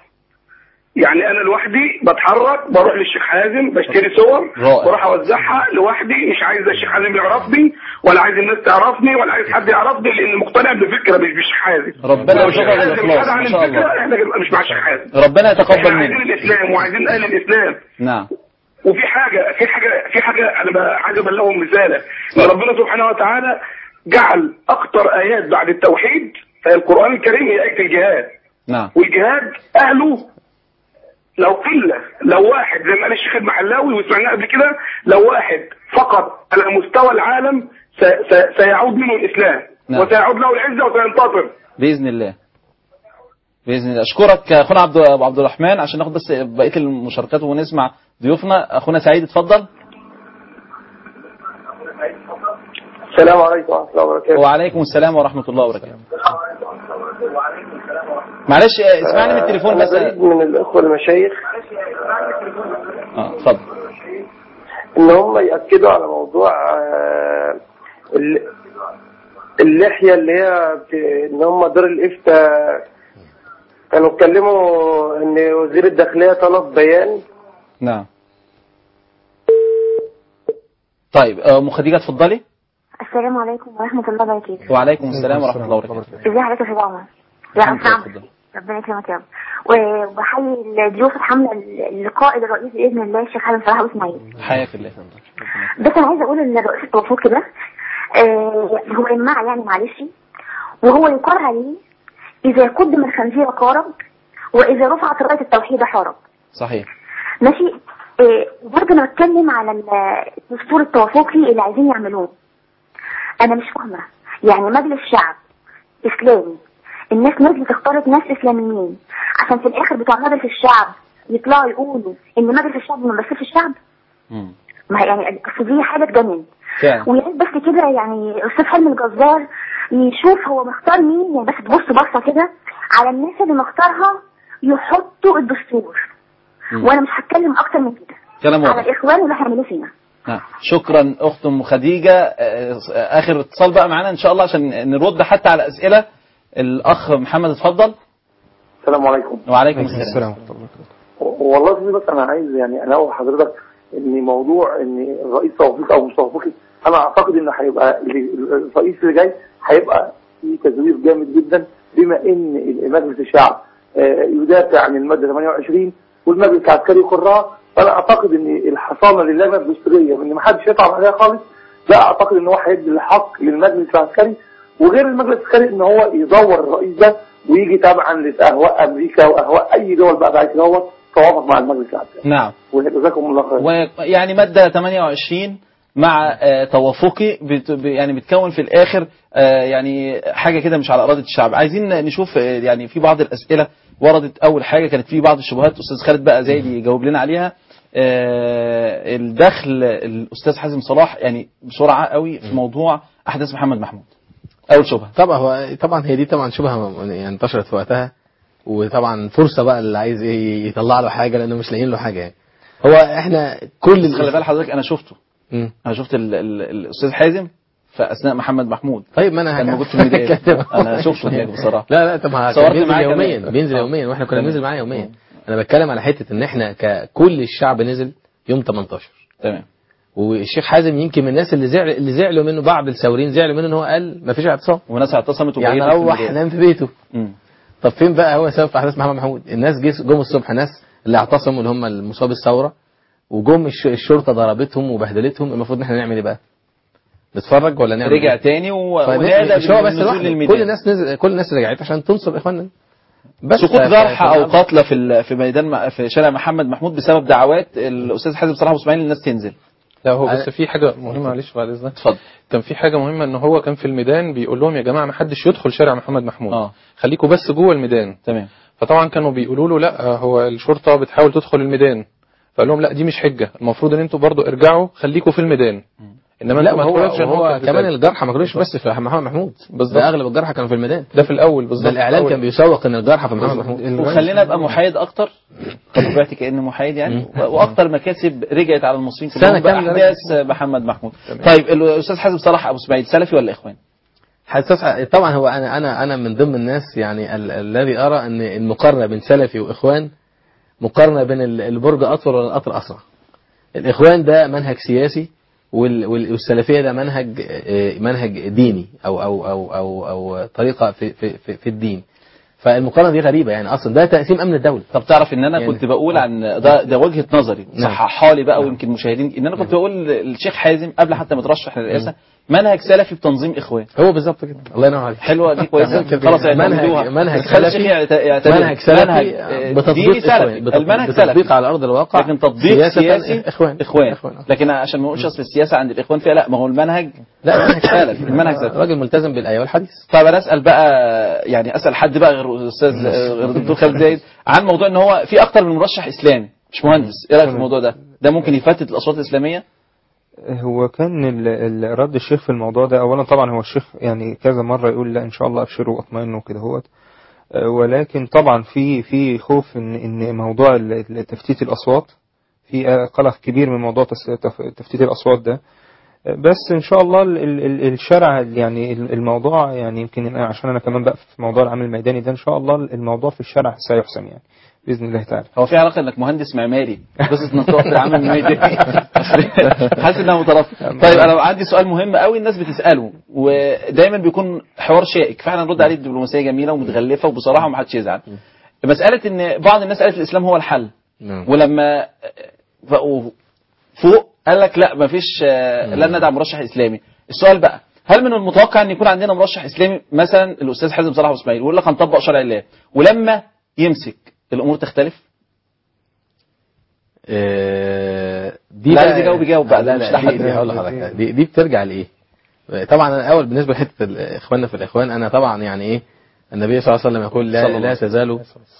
M: يعني انا لوحدي بتحرك بروح للشيخ حازم بشتري صور
B: رائع.
M: بروح اوزعها لوحدي مش عايز الشيخ حازم يعرفني ولا عايز الناس تعرفني ولا عايز حد يعرفني لان مقتنع بفكره مش بالشيخ حازم
B: ربنا
M: لو الشيخ
B: يرزقك
M: حازم
B: الإخلاص،
M: خد عن
B: ما شاء الله.
M: الفكره احنا نبقى مش مع الشيخ حازم
B: ربنا يتقبل
M: احنا عايزين
B: منك
M: الاسلام وعايزين اهل الاسلام
B: نعم
M: وفي حاجه في حاجه في حاجه انا ب- عايز ابلغهم رساله ان ربنا سبحانه وتعالى جعل اكتر ايات بعد التوحيد في القران الكريم هي ايه الجهاد
B: نعم
M: والجهاد اهله لو قله لو واحد زي ما قال الشيخ المحلاوي وسمعناه قبل كده لو واحد فقط على مستوى العالم س- س- سيعود منه الاسلام
B: نعم.
M: وسيعود له العزه وسينتصر
B: باذن الله باذن الله اشكرك اخونا عبد ابو عبد الرحمن عشان ناخد بس بقيه المشاركات ونسمع ضيوفنا اخونا سعيد اتفضل
N: السلام عليكم ورحمة الله وبركاته
B: وعليكم السلام ورحمه الله وبركاته معلش آه، اسمعني من التليفون
N: أنا
B: بس
N: بريد من الإخوة المشايخ
B: اه اتفضل
N: إن هم يأكدوا على موضوع آه، ال- اللحية اللي هي بت- إن هم دار الإفتاء كانوا اتكلموا إن وزير الداخلية طلب بيان
B: نعم طيب آه، ام خديجه اتفضلي
O: السلام عليكم ورحمة الله وبركاته
B: وعليكم السلام ورحمه الله وبركاته
O: ازي حضرتك يا أستاذ عمر يا
B: الحمد لله،
O: أسلام
B: اتفضل.
O: ربنا يكرمك يا رب و- وبحيي الضيوف الحملة اللقائد الرئيس بإذن الله الشيخ حسن صلاح أبو إسماعيل
B: حياك الله
O: بس أنا عايزة أقول إن الرئيس التوافقي ده آه، هو إماع يعني معلش وهو يقال عليه إذا قدم الخنزير قارب وإذا رفعت راية التوحيد حارب
B: صحيح
O: ماشي آه، برضه انا بتكلم على ال- الدستور التوافقي اللي عايزين يعملوه انا مش فاهمه يعني مجلس الشعب اسلامي الناس نزلت اختارت ناس اسلاميين عشان في الاخر بتوع مجلس الشعب يطلعوا يقولوا ان مجلس الشعب ما بيمثلش الشعب ما هي يعني اصل دي حاجه تجنن
B: فعلا
O: ويا ريت بس كده يعني استاذ حلمي الجزار يشوف هو مختار مين يعني بس تبص بصه كده على الناس اللي مختارها يحطوا الدستور
B: مم.
O: وانا مش هتكلم اكتر من كده
B: كلام
O: على
B: واضح
O: الاخوان اللي هيعملوه فينا
B: نعم. شكرا اخت ام خديجه آه، اخر اتصال بقى معانا ان شاء الله عشان نرد حتى على اسئله الاخ محمد اتفضل
P: السلام عليكم
B: وعليكم السلام
P: والله في بس انا عايز يعني انوه حضرتك ان موضوع ان الرئيس توفيق او مش توفيقي انا اعتقد ان هيبقى ال- الرئيس اللي جاي هيبقى في تزوير جامد جدا بما ان مجلس الشعب آه، يدافع عن الماده 28 والمجلس العسكري يقرها فانا اعتقد ان الحصانه للجنه الدستوريه وان ما حدش يطعن عليها خالص لا اعتقد ان هو هيدي الحق للمجلس العسكري وغير المجلس العسكري ان هو يدور الرئيس ده ويجي تبعا لاهواء امريكا واهواء اي دول بقى بعد كده هو توافق مع المجلس العسكري
B: نعم
P: وجزاكم الله خير
B: ويعني ماده 28 مع آه، توافقي بت ب- يعني بتكون في الاخر آه، يعني حاجه كده مش على اراده الشعب عايزين نشوف آه، يعني في بعض الاسئله وردت اول حاجه كانت في بعض الشبهات استاذ خالد بقى زايد يجاوب لنا عليها آه، الدخل الاستاذ حازم صلاح يعني بسرعه قوي في موضوع احداث محمد محمود اول شبهه
E: طبعا هو طبعا هي دي طبعا شبهه يعني انتشرت في وقتها وطبعا فرصه بقى اللي عايز ايه يطلع له حاجه لانه مش لاقيين له حاجه يعني هو احنا كل
B: بس خلي بال حضرتك انا شفته
E: مم.
B: انا شفت ال ال الاستاذ حازم في اثناء محمد محمود
E: طيب ما انا
B: كان
E: هك-
B: موجود في الميدان
E: هكلمك.
B: انا شفته هناك بصراحه
E: لا لا طب ما
B: صورت
E: كان بينزل
B: معاه
E: يوميا
B: كمان.
E: بينزل
B: آه.
E: يوميا واحنا كنا
B: تمام.
E: بننزل معاه يوميا انا بتكلم على حته ان احنا ككل الشعب نزل يوم 18
B: تمام
E: والشيخ حازم يمكن من الناس اللي زعل اللي زعلوا منه بعض الثوريين زعلوا منه ان هو قال ما فيش اعتصام
B: وناس اعتصمت
E: يعني
B: وبيتوا في
E: روح
B: الميدان.
E: نام في بيته
B: مم.
E: طب فين بقى هو سبب في احداث محمد محمود الناس جه- جم الصبح ناس اللي اعتصموا اللي هم المصاب الثوره وجم الش- الشرطه ضربتهم وبهدلتهم المفروض ان احنا نعمل ايه بقى نتفرج ولا نعمل
B: رجع
E: إيه؟
B: تاني و-
E: فن-
B: ونادى
E: مش هو بس
B: بالنزول
E: لوحده
B: للميدان.
E: كل الناس نزل كل الناس رجعت عشان تنصر اخواننا بس
B: سقوط
E: ف-
B: جرحى
E: ف-
B: او قتلى في ال- في ميدان م- في شارع محمد محمود بسبب دعوات الاستاذ حازم صلاح واسماعيل الناس تنزل
F: لا هو بس في حاجه مهمه معلش بعد اذنك
B: اتفضل
F: كان في حاجه مهمه ان هو كان في الميدان بيقول لهم يا جماعه ما حدش يدخل شارع محمد محمود
B: اه
F: خليكم بس جوه الميدان
B: تمام
F: فطبعا كانوا بيقولوا له لا هو الشرطه بتحاول تدخل الميدان فقال لهم لا دي مش حجه المفروض ان انتوا برضو ارجعوا خليكم في الميدان انما
E: لا
F: انتوا
E: ما
F: ما
E: هو
F: تدخلوش عشان
E: هو
F: كان في
E: كمان
F: ذلك.
E: الجرحى ما كانوش بس في محمد محمود
F: بالظبط.
E: ده اغلب الجرحى كانوا في الميدان
F: ده في الاول بالظبط
E: ده الاعلام كان بيسوق ان الجرحى في محمد محمود
B: وخلينا ابقى محايد اكتر طبيعتي كاني محايد يعني و- واكتر مكاسب رجعت على المصريين
E: سنة
B: كلهم
E: كاملة
B: باحداث محمد محمود طيب الاستاذ حازم صلاح ابو اسماعيل سلفي ولا اخوان؟
E: حساس طبعا هو انا انا انا من ضمن الناس يعني ال- الذي ارى ان المقارنه بين سلفي واخوان مقارنه بين ال- البرج اطول ولا القطر اسرع الاخوان ده منهج سياسي وال- وال- والسلفيه ده منهج آه، منهج ديني او او او او او طريقه في في في, في الدين فالمقارنه دي غريبه يعني اصلا ده تقسيم امن الدوله
B: طب تعرف ان انا
E: يعني-
B: كنت بقول عن ده ده وجهه نظري
E: نعم.
B: صححها لي بقى ويمكن المشاهدين ان انا كنت بقول الشيخ حازم قبل حتى ما يترشح للرئاسه منهج سلفي بتنظيم اخوان
E: هو بالظبط كده الله ينور عليك
B: حلوه دي كويسه
E: كده.
B: خلاص اعتمدوها.
E: منهج منهج
B: بس خلي الشيخ
E: سلفي
B: يعت- يعتمد.
E: منهج سلفي
B: منهج آه، ديني
E: بتطبيق
B: سلفي
E: إخوان. بتط-
B: المنهج
E: بتطبيق
B: سلفي
E: على ارض الواقع
B: لكن تطبيق
E: سياسة
B: سياسي
E: اخوان
B: اخوان لكن عشان ما نقولش اصل السياسه عند الاخوان فيها لا ما هو المنهج
E: لا منهج
B: سلفي المنهج سلفي
E: راجل ملتزم بالايه والحديث
B: طيب انا اسال بقى يعني اسال حد بقى غير الاستاذ غير الدكتور خالد زايد عن موضوع ان هو في اكتر من مرشح اسلامي مش مهندس ايه رايك في الموضوع ده ده ممكن يفتت الاصوات الاسلاميه
G: هو كان ال- ال- رد الشيخ في الموضوع ده اولا طبعا هو الشيخ يعني كذا مره يقول لا ان شاء الله ابشروا واطمئنوا كده هوت آه، ولكن طبعا في في خوف ان ان موضوع ال- ال- تفتيت الاصوات في آه، قلق كبير من موضوع تس- تف- تفتيت الاصوات ده آه، بس ان شاء الله ال- ال- ال- الشرع يعني ال- الموضوع يعني يمكن أنا- عشان انا كمان بقى في موضوع العمل الميداني ده ان شاء الله الموضوع في الشرع سيحسم يعني باذن الله تعالى
B: هو في علاقه انك مهندس معماري قصه انك تقف في العمل الميداني حاسس انها مترابطه طيب انا عندي سؤال مهم قوي الناس بتساله ودايما بيكون حوار شائك فاحنا نرد عليه بدبلوماسيه جميله ومتغلفه وبصراحه ومحدش يزعل مساله ان بعض الناس قالت الاسلام هو الحل ولما بقوا فوق قال لك لا مفيش آه، لن ندعم مرشح اسلامي السؤال بقى هل من المتوقع ان يكون عندنا مرشح اسلامي مثلا الاستاذ حازم صلاح واسماعيل ويقول لك هنطبق شرع الله ولما يمسك الامور تختلف
E: آه،
B: لا،
E: بقى-
B: عايز يجاوب يجاوب بقى،
E: لا
B: مش
E: لا
B: لحد.
E: دي, دي هقول لحضرتك دي, دي بترجع لايه؟ طبعا انا الاول بالنسبه لحته ال- اخواننا في الاخوان انا طبعا يعني ايه النبي صلى الله عليه وسلم يقول
B: صلى
E: لا,
B: الله
E: لا
B: عليه
E: تزال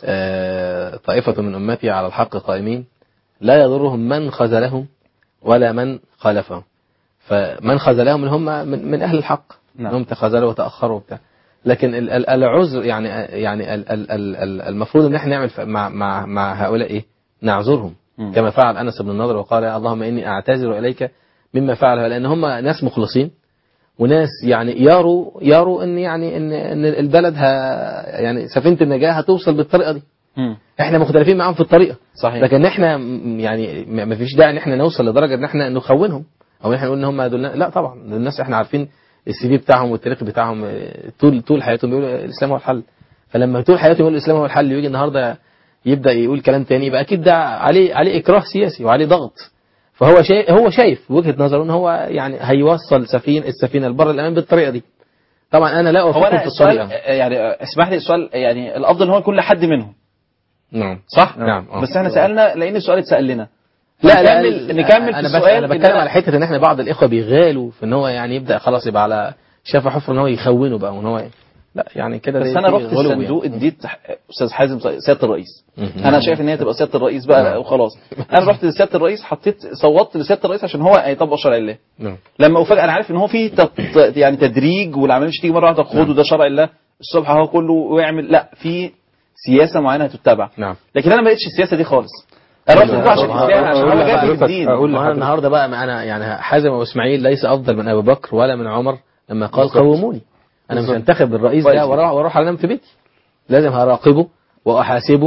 E: آه، طائفة من أمتي على الحق قائمين لا يضرهم من خذلهم ولا من خالفهم فمن خذلهم اللي هم من, من أهل الحق
B: نعم.
E: هم تخاذلوا وتأخروا وبتاع لكن ال- ال- العذر يعني يعني ال- ال- ال- ال- المفروض ان احنا نعمل ف- مع مع مع هؤلاء ايه؟ نعذرهم
B: مم.
E: كما فعل انس بن النضر وقال يا اللهم اني اعتذر اليك مما فعل هؤلاء لان هم ناس مخلصين وناس يعني يروا يروا ان يعني ان ان البلد ها يعني سفينه النجاه هتوصل بالطريقه دي
B: مم.
E: احنا مختلفين معاهم في الطريقه
B: صحيح
E: لكن احنا م- يعني م- ما فيش داعي ان احنا نوصل لدرجه ان احنا نخونهم او ان احنا نقول ان هم دول لا طبعا دول الناس احنا عارفين السي في بتاعهم والتاريخ بتاعهم اه، طول طول حياتهم بيقولوا الاسلام هو الحل فلما طول حياتهم يقول الاسلام هو الحل ويجي النهارده يبدا يقول كلام تاني يبقى اكيد ده عليه عليه اكراه سياسي وعليه ضغط فهو شايف هو شايف وجهه نظره ان هو يعني هيوصل سفينه السفينه لبر الامان بالطريقه دي طبعا انا لا
B: هو
E: اوافقهم
B: انا
E: في
B: السؤال
E: الطريقه
B: آه، يعني آه، اسمح لي السؤال يعني الافضل ان هو يكون لحد منهم
E: نعم
B: صح؟
E: نعم آه.
B: بس احنا سالنا لان السؤال اتسال لنا
E: لا لا
B: نكمل نكمل في
E: انا بس
B: السؤال
E: انا
B: إن
E: بتكلم
B: أنا-
E: على حته ان احنا بعض الاخوه بيغالوا في ان هو يعني يبدا خلاص يبقى على شاف حفر ان هو يخونه بقى وان هو لا يعني كده
B: بس
E: ده
B: انا
E: في
B: رحت
E: غلو
B: الصندوق
E: يعني.
B: اديت استاذ حازم سياده الرئيس
E: مهم.
B: انا شايف ان هي تبقى سياده الرئيس بقى وخلاص انا رحت لسياده الرئيس حطيت صوتت لسياده الرئيس عشان هو هيطبق شرع الله
E: نعم.
B: لما افاجئ انا عارف ان هو في تط... يعني تدريج والعمليه مش تيجي مره واحده خده ده شرع الله الصبح هو كله ويعمل لا في سياسه معينه هتتبع
E: نعم
B: لكن انا ما لقيتش السياسه دي خالص انا رحت لكم عشان الاسلام عشان هو جاي في الدين
E: اقول انا النهارده بقى معانا يعني حازم واسماعيل ليس افضل من ابي بكر ولا من عمر لما قال
B: بالظبط.
E: قوموني انا مش
B: بالظبط.
E: هنتخب الرئيس
B: كويس
E: ده واروح واروح انام في بيتي لازم هراقبه واحاسبه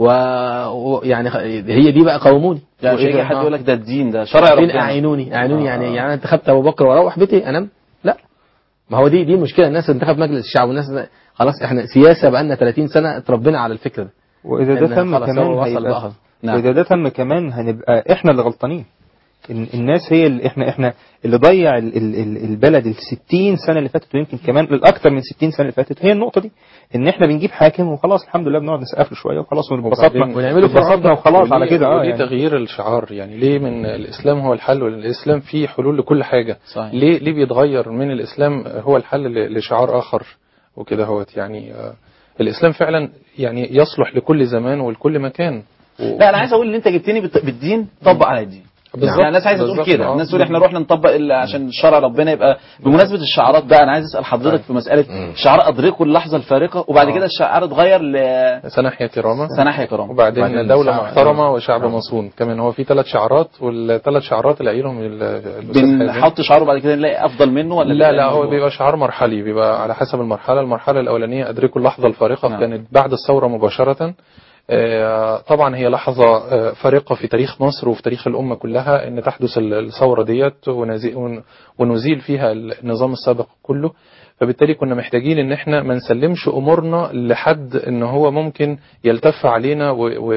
E: و- ويعني خ- هي دي بقى قوموني
B: يعني مش هيجي حد يقول لك ده الدين ده شرع
E: فين
B: ربنا
E: اعينوني اعينوني
B: آه.
E: يعني يعني انا انتخبت ابو بكر واروح بيتي انام لا ما هو دي دي مشكله الناس انتخب مجلس الشعب والناس خلاص احنا سياسه بقى لنا 30 سنه اتربينا على الفكر ده
G: واذا ده
E: إن
G: تم
E: خلاص
G: كمان
E: هو وصل
G: هيبقى
E: بقى نعم.
G: واذا ده تم كمان هنبقى احنا اللي غلطانين إن الناس هي اللي احنا احنا اللي ضيع ال- ال- ال- البلد ال 60 سنه اللي فاتت ويمكن كمان الاكثر من 60 سنه اللي فاتت هي النقطه دي ان احنا بنجيب حاكم وخلاص الحمد لله بنقعد نسقف له شويه وخلاص ونتبسطنا
F: وبعدين-
G: ونتبسطنا وخلاص على
F: وليه-
G: كده اه
F: وليه
G: يعني.
F: تغيير الشعار يعني ليه من الاسلام هو الحل والاسلام فيه حلول لكل حاجه
B: صحيح.
F: ليه ليه بيتغير من الاسلام هو الحل ل- لشعار اخر وكده هوت يعني آه، الاسلام فعلا يعني يصلح لكل زمان ولكل مكان و-
B: لا انا عايز اقول ان انت جبتني بالت- بالدين طبق على الدين
F: بالظبط.
B: يعني الناس عايزه تقول
F: بالظبط.
B: كده
F: آه.
B: الناس تقول احنا رحنا نطبق ال- عشان شرع ربنا يبقى بمناسبه الشعارات بقى انا عايز اسال حضرتك في مساله شعار ادركوا اللحظه الفارقه وبعد كده الشعار اتغير ل
F: سنحيا كرامه
B: سنحيا كرامه
F: وبعدين
B: وبعدين
F: دولة
B: شعب-
F: محترمة وشعب مصون كمان هو في ثلاث شعارات والثلاث شعارات اللي قايلهم ال- الأستاذ حازم.
B: بنحط شعار وبعد كده نلاقي افضل منه ولا
F: لا
B: نلاقي
F: لا هو
B: الموضوع؟
F: بيبقى شعار مرحلي بيبقى على حسب المرحلة المرحلة الأولانية أدركوا اللحظة الفارقة
B: نعم.
F: كانت بعد الثورة مباشرة آه، طبعا هي لحظة آه، فارقة في تاريخ مصر وفي تاريخ الأمة كلها إن تحدث ال- الثورة ديت ونزي- ون- ونزيل فيها النظام السابق كله فبالتالي كنا محتاجين ان احنا ما نسلمش امورنا لحد ان هو ممكن يلتف علينا و و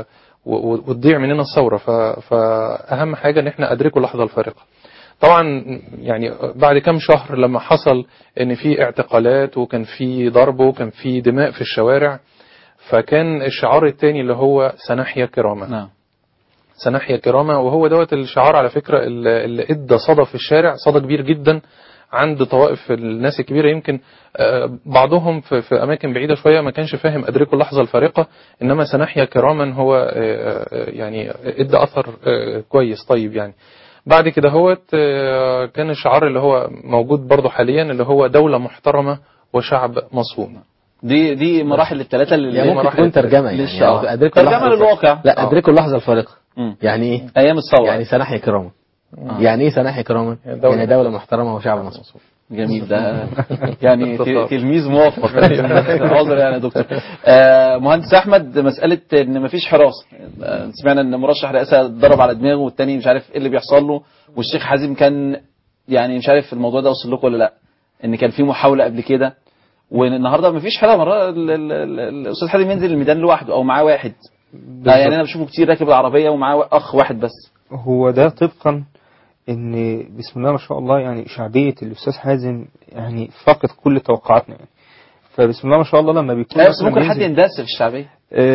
F: و- وتضيع مننا الثورة ف- فأهم حاجة ان احنا أدركوا اللحظة الفارقة طبعا يعني بعد كام شهر لما حصل ان في اعتقالات وكان في ضرب وكان في دماء في الشوارع فكان الشعار الثاني اللي هو سنحيا كرامة
B: نعم
F: سنحيا كرامة وهو دوت الشعار على فكرة اللي اللي ادى صدى في الشارع صدى كبير جدا عند طوائف الناس الكبيرة يمكن آه، بعضهم في, في أماكن بعيدة شوية ما كانش فاهم أدركوا اللحظة الفارقة إنما سنحيا كراما هو آه، آه، يعني ادى أثر آه، كويس طيب يعني بعد كده هوت آه، كان الشعار اللي هو موجود برضه حاليا اللي هو دولة محترمة وشعب مصون
B: دي دي مراحل الثلاثه اللي
E: يعني ممكن تكون ترجمه يعني
B: للشعار.
E: أو أدركوا
B: ترجمه
E: اللحظة
B: للواقع
E: لا ادركوا اللحظه الفارقه
B: مم.
E: يعني ايه
B: ايام الثوره
E: يعني سنحيا كراما
B: آه.
E: يعني ايه سنحيا كراما
F: دولة-
E: يعني دوله محترمه وشعب مصر
B: جميل ده يعني ت- تلميذ موفق عذر يعني يا دكتور آه، مهندس احمد مساله ان مفيش حراسه آه، سمعنا ان مرشح رئاسه ضرب على دماغه والتاني مش عارف ايه اللي بيحصل له والشيخ حازم كان يعني مش عارف الموضوع ده وصل لكم ولا لا ان كان في محاوله قبل كده والنهارده مفيش حراسه مره ال- ال- ال- الاستاذ حازم ينزل الميدان لوحده او معاه واحد آه، يعني انا بشوفه كتير راكب العربيه ومعاه اخ واحد بس
G: هو ده طبقا ان بسم الله ما شاء الله يعني شعبية الاستاذ حازم يعني فاقد كل توقعاتنا يعني فبسم الله ما شاء الله لما بيكون
B: لا بس
G: مثلاً
B: ممكن حد
G: بينزل-
B: يندس في الشعبيه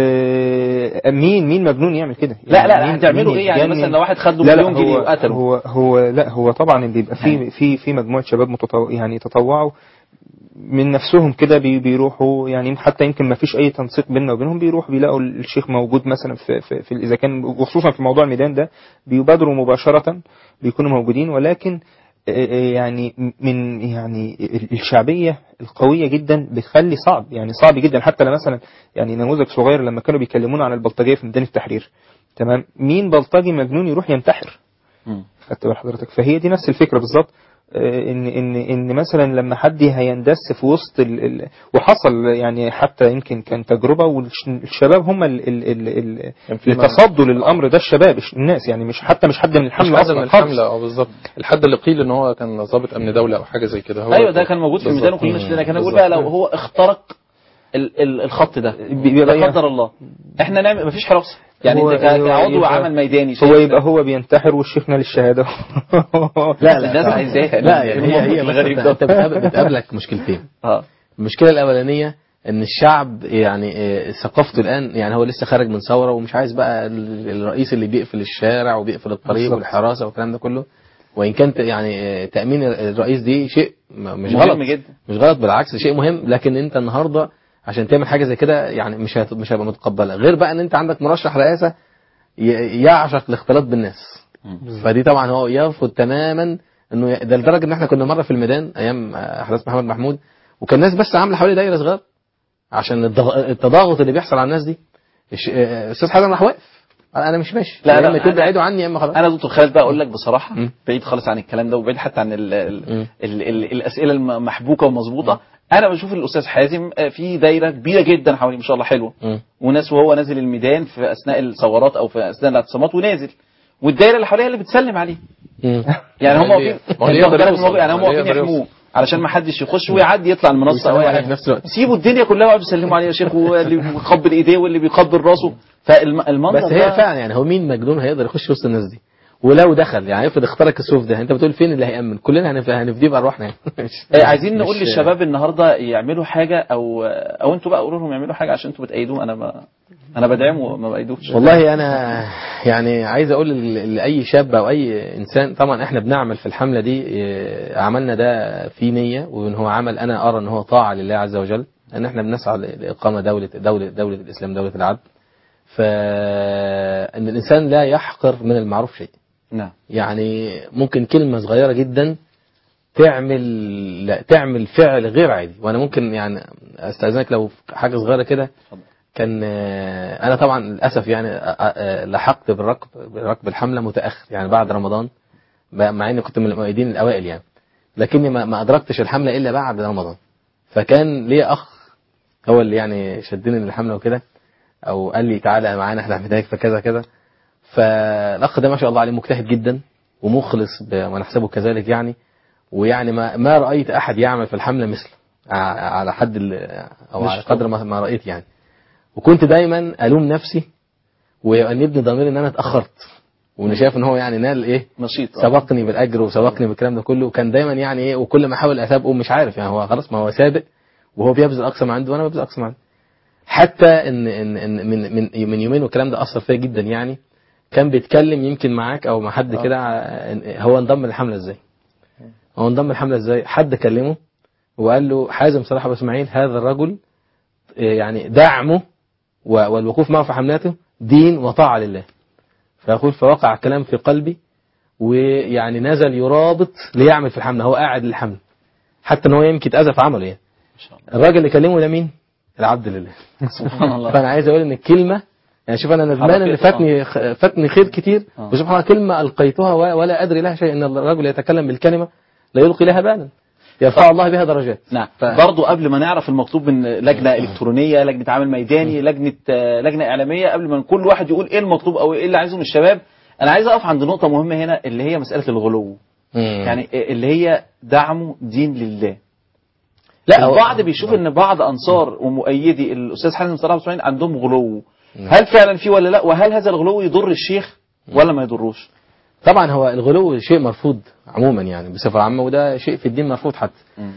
G: آه، مين مين مجنون يعمل كده
B: لا، لا، لا،
G: مين-
B: هتعملوا
G: مين
B: إيه؟ يعني
G: يتجنن؟
B: مثلا لو واحد خد له
G: لا، لا،
B: مليون جنيه
G: هو-
B: وقتله.
G: هو هو لا هو طبعا اللي يبقى في في في مجموعه شباب متطوع يعني تطوعوا من نفسهم كده بي- بيروحوا يعني حتى يمكن ما فيش اي تنسيق بيننا وبينهم بيروحوا بيلاقوا الشيخ موجود مثلا في, في, في اذا كان وخصوصا في موضوع الميدان ده بيبادروا مباشره بيكونوا موجودين ولكن آه، آه، يعني من يعني ال- الشعبيه القويه جدا بتخلي صعب يعني صعب جدا حتى لما مثلا يعني نموذج صغير لما كانوا بيكلمونا عن البلطجيه في ميدان التحرير تمام مين بلطجي مجنون يروح ينتحر خدت بال حضرتك فهي دي نفس الفكره بالظبط آه، ان ان ان مثلا لما حد هيندس في وسط ال ال وحصل يعني حتى يمكن كان تجربه والشباب هم ال ال ال ال
F: في
G: اللي تصدوا للامر ده الشباب الناس يعني مش حتى مش حد من
F: مش
G: الحمله
F: حد
G: اصلا
F: من
G: خالص.
F: الحمله اه بالظبط الحد اللي قيل ان هو كان ضابط امن دوله او حاجه زي كده هو
B: ايوه ده كان موجود في الميدان
F: بالظبط.
B: وكلنا شفنا كان يقول
F: بالظبط.
B: بقى لو هو اخترق ال ال الخط ده
G: بيبقى
B: لا
G: يعني-
B: قدر الله احنا نعمل مفيش حراسه يعني
G: هو-
B: انت ك-
G: هو
B: كعضو
G: يبقى-
B: عمل ميداني
G: هو
B: شايف
G: يبقى هو بينتحر والشيخ نال الشهاده
E: لا
B: الناس
E: طبعاً.
B: عايزاها.
E: لا يعني هي هي
B: الموضوع
E: مثلا
B: الغريب
E: انت
B: ده.
E: انت بتقابل- بتقابلك مشكلتين
B: اه
E: المشكله الاولانيه ان الشعب يعني آه، ثقافته الان يعني هو لسه خارج من ثوره ومش عايز بقى ال- الرئيس اللي بيقفل الشارع وبيقفل الطريق
G: بالظبط.
E: والحراسه والكلام ده كله وان كان ت- يعني آه، تامين الرئيس دي شيء م- مش
B: مهم
E: غلط
B: جدا.
E: مش غلط بالعكس شيء مهم لكن انت النهارده عشان تعمل حاجه زي كده يعني مش هت- مش هيبقى متقبله غير بقى ان انت عندك مرشح رئاسه ي- يعشق الاختلاط بالناس فدي طبعا هو يرفض تماما انه ي- ده لدرجه ان احنا كنا مره في الميدان ايام احداث محمد محمود وكان الناس بس عامله حوالي دايره صغيره عشان الضغ- التضاغط اللي بيحصل على الناس دي الش- آه، استاذ حسن راح واقف انا مش ماشي
B: لا،
E: يا
B: لا،
E: اما
B: أنا-
E: تبعدوا عني يا اما خلاص
B: انا دكتور خالد بقى اقول لك بصراحه بعيد خالص عن الكلام ده وبعيد حتى عن ال ال ال ال الاسئله المحبوكه ومظبوطه انا بشوف الاستاذ حازم آه، في دايره كبيره جدا حواليه ما شاء الله حلوه وناس وهو نازل الميدان في اثناء الثورات او في اثناء الاعتصامات ونازل والدايره اللي حواليها اللي بتسلم عليه يعني هم واقفين
F: ما هو ليه
B: أنت
F: يقدر
B: واخد بالك من
F: يوصل؟
B: الموضوع؟ يعني هم
F: ما هو ليه
B: واقفين
F: يقدر
B: يحموه
F: يوصل؟
B: علشان ما حدش يخش ويعدي يطلع المنصه
E: ويسلموا
B: أو
E: عليه
B: يعني
E: في نفس الوقت.
B: سيبوا الدنيا كلها ويقعدوا يسلموا عليه يا شيخ واللي بيقبل ايديه واللي بيقبل راسه فالمنظر
E: بس هي فعلا يعني هو مين مجنون هيقدر يخش وسط الناس دي ولو دخل يعني افرض اخترق السوف ده انت بتقول فين اللي هيامن كلنا هنف- هنفديه بارواحنا يعني
B: آه، عايزين نقول
E: مش-
B: للشباب النهارده يعملوا حاجه او او انتوا بقى قولوا لهم يعملوا حاجه عشان انتوا بتأيدوه انا ما انا بدعمه وما بأيدوش
E: والله انا يعني عايز اقول ل- لاي شاب او اي انسان طبعا احنا بنعمل في الحمله دي إيه، عملنا ده في نيه وان هو عمل انا ارى ان هو طاعه لله عز وجل ان احنا بنسعى ل- لاقامه دوله دوله دوله الاسلام دوله العدل فان الانسان لا يحقر من المعروف شيء
B: نعم
E: يعني ممكن كلمه صغيره جدا تعمل لا تعمل فعل غير عادي وانا ممكن يعني استاذنك لو حاجه صغيره كده كان آه، انا طبعا للاسف يعني آه، آه، لحقت بالركب بركب الحمله متاخر يعني بعد رمضان ب- مع اني كنت من المؤيدين الاوائل يعني لكني ما ما ادركتش الحمله الا بعد رمضان فكان لي اخ هو اللي يعني شدني للحمله وكده او قال لي تعالى معانا احنا هنحتاجك في كذا كذا فالاخ ده ما شاء الله عليه مجتهد جدا ومخلص ب- ونحسبه كذلك يعني ويعني ما ما رايت احد يعمل في الحمله مثله ع- على حد ال- او
B: مش
E: على قدر ما ما رايت يعني وكنت دايما الوم نفسي ويأنبني ضميري ان انا اتاخرت وان شايف ان هو يعني نال ايه
B: نشيط
E: سبقني بالاجر وسبقني بالكلام ده كله وكان دايما يعني ايه وكل ما احاول اسابقه مش عارف يعني هو خلاص ما هو سابق وهو بيبذل اقصى ما عنده وانا ببذل اقصى ما عندي حتى ان ان, إن من من من يومين والكلام ده اثر فيا جدا يعني كان بيتكلم يمكن معاك او مع حد
B: آه.
E: كده ع- إن- هو انضم للحمله ازاي هو انضم للحمله ازاي حد كلمه وقال له حازم صلاح ابو اسماعيل هذا الرجل إيه يعني دعمه و- والوقوف معه في حملاته دين وطاعه لله فيقول فوقع الكلام في قلبي ويعني نزل يرابط ليعمل في الحمله هو قاعد للحمله حتى ان هو يمكن اتاذى في عمله يعني الراجل اللي كلمه ده مين؟ العبد لله
B: سبحان الله
E: فانا عايز اقول ان الكلمه يعني شوف انا ندمان
B: حركة،
E: ان فاتني خ- فاتني خير كتير وسبحان الله كلمه القيتها و- ولا ادري لها شيء ان الرجل يتكلم بالكلمه لا يلقي لها بالا يرفع الله بها درجات
B: نعم برضو قبل ما نعرف المطلوب من لجنه الكترونيه لجنه عمل ميداني لجنه آه، لجنه اعلاميه قبل ما كل واحد يقول ايه المطلوب او ايه اللي عايزه من الشباب انا عايز اقف عند نقطه مهمه هنا اللي هي مساله الغلو يعني اللي هي دعمه دين لله
E: لا،
B: لا
E: هو-
B: البعض بيشوف ان بعض انصار ومؤيدي الاستاذ حازم صلاح أبو اسماعيل عندهم غلو هل فعلا في ولا لا وهل هذا الغلو يضر الشيخ ولا ما يضروش
E: طبعا هو الغلو شيء مرفوض عموما يعني بصفه عامه وده شيء في الدين مرفوض حتى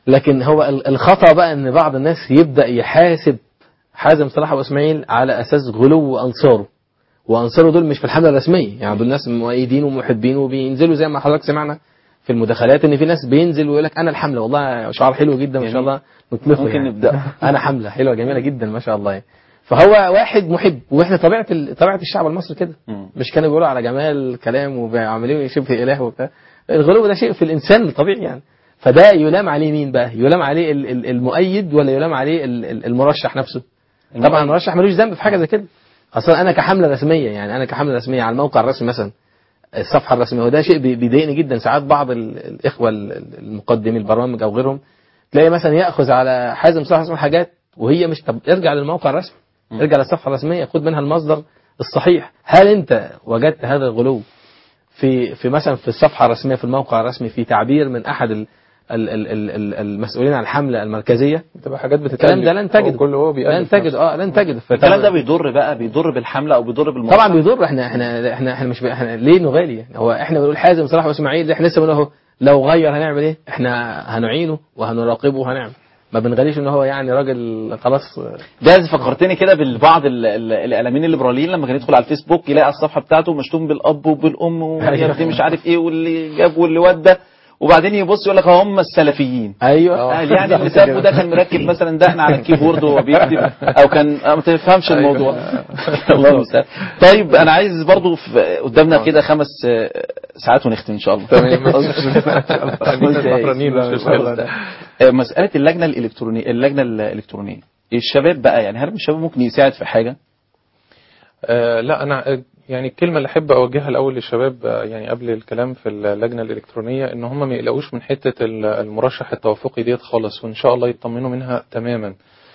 E: لكن هو ال- الخطأ بقى ان بعض الناس يبدأ يحاسب حازم صلاح ابو اسماعيل على اساس غلو انصاره وانصاره دول مش في الحمله الرسميه يعني دول ناس مؤيدين ومحبين وبينزلوا زي ما حضرتك سمعنا في المداخلات ان في ناس بينزل ويقول لك انا الحمله والله شعار حلو جدا ما شاء الله نطلقه
B: ممكن
E: يعني.
B: نبدأ.
E: انا حمله حلوه جميله جدا ما شاء الله يعني. فهو واحد محب واحنا طبيعه ال- طبيعه الشعب المصري كده مش كانوا بيقولوا على جمال كلام وعاملين شبه اله وبتاع الغلو ده شيء في الانسان الطبيعي يعني فده يلام عليه مين بقى يلام عليه ال- ال- المؤيد ولا يلام عليه ال- ال- المرشح نفسه طبعا المرشح ملوش ذنب في حاجه زي كده اصلا انا كحمله رسميه يعني انا كحمله رسميه على الموقع الرسمي مثلا الصفحه الرسميه وده شيء بي- بيضايقني جدا ساعات بعض ال- الاخوه ال- ال- المقدمي البرامج او غيرهم تلاقي مثلا ياخذ على حازم صلاح اسمه حاجات وهي مش طب ارجع للموقع الرسمي ارجع للصفحه الرسميه خد منها المصدر الصحيح هل انت وجدت هذا الغلو في في مثلا في الصفحه الرسميه في الموقع الرسمي في تعبير من احد ال ال ال ال ال المسؤولين عن الحمله المركزيه
F: بتبقى حاجات
E: الكلام ده لن تجد
F: كل هو بيألف
E: لن تجد
F: نفسه.
E: اه لن تجد
B: الكلام ده بيضر بقى بيضر بالحمله او بيضر بالمرشح
E: طبعا بيضر احنا احنا احنا احنا مش احنا ليه نغالي يعني هو احنا بنقول حازم صلاح واسماعيل احنا لسه بنقول اهو لو غير هنعمل ايه احنا هنعينه وهنراقبه وهنعمل ما بنغاليش ان هو يعني راجل خلاص
B: جاز فكرتني كده بالبعض ال- ال- الاعلاميين الليبراليين لما كان يدخل على الفيسبوك يلاقي على الصفحه بتاعته مشتوم بالاب وبالام ويا مش عارف ايه واللي جاب واللي ودى وبعدين يبص يقول لك هم السلفيين
E: ايوه
B: قال يعني اللي سابه ده كان مركب مثلا دقن على الكيبورد وهو بيكتب او كان آه، ما تفهمش الموضوع الله المستعان طيب انا عايز برضو في قدامنا كده خمس آه، ساعات ونختم ان شاء الله
F: تمام. خلينا سهرانين، مش مشكلة.
B: آه، مساله اللجنه الالكترونيه اللجنه الالكترونيه الشباب بقى يعني هل الشباب ممكن يساعد في حاجه
F: آه لا انا آه، يعني الكلمه اللي احب اوجهها الاول للشباب آه، يعني قبل الكلام في اللجنه الالكترونيه ان هم ما يقلقوش من حته ال- المرشح التوافقي ديت خالص وان شاء الله يطمنوا منها تماما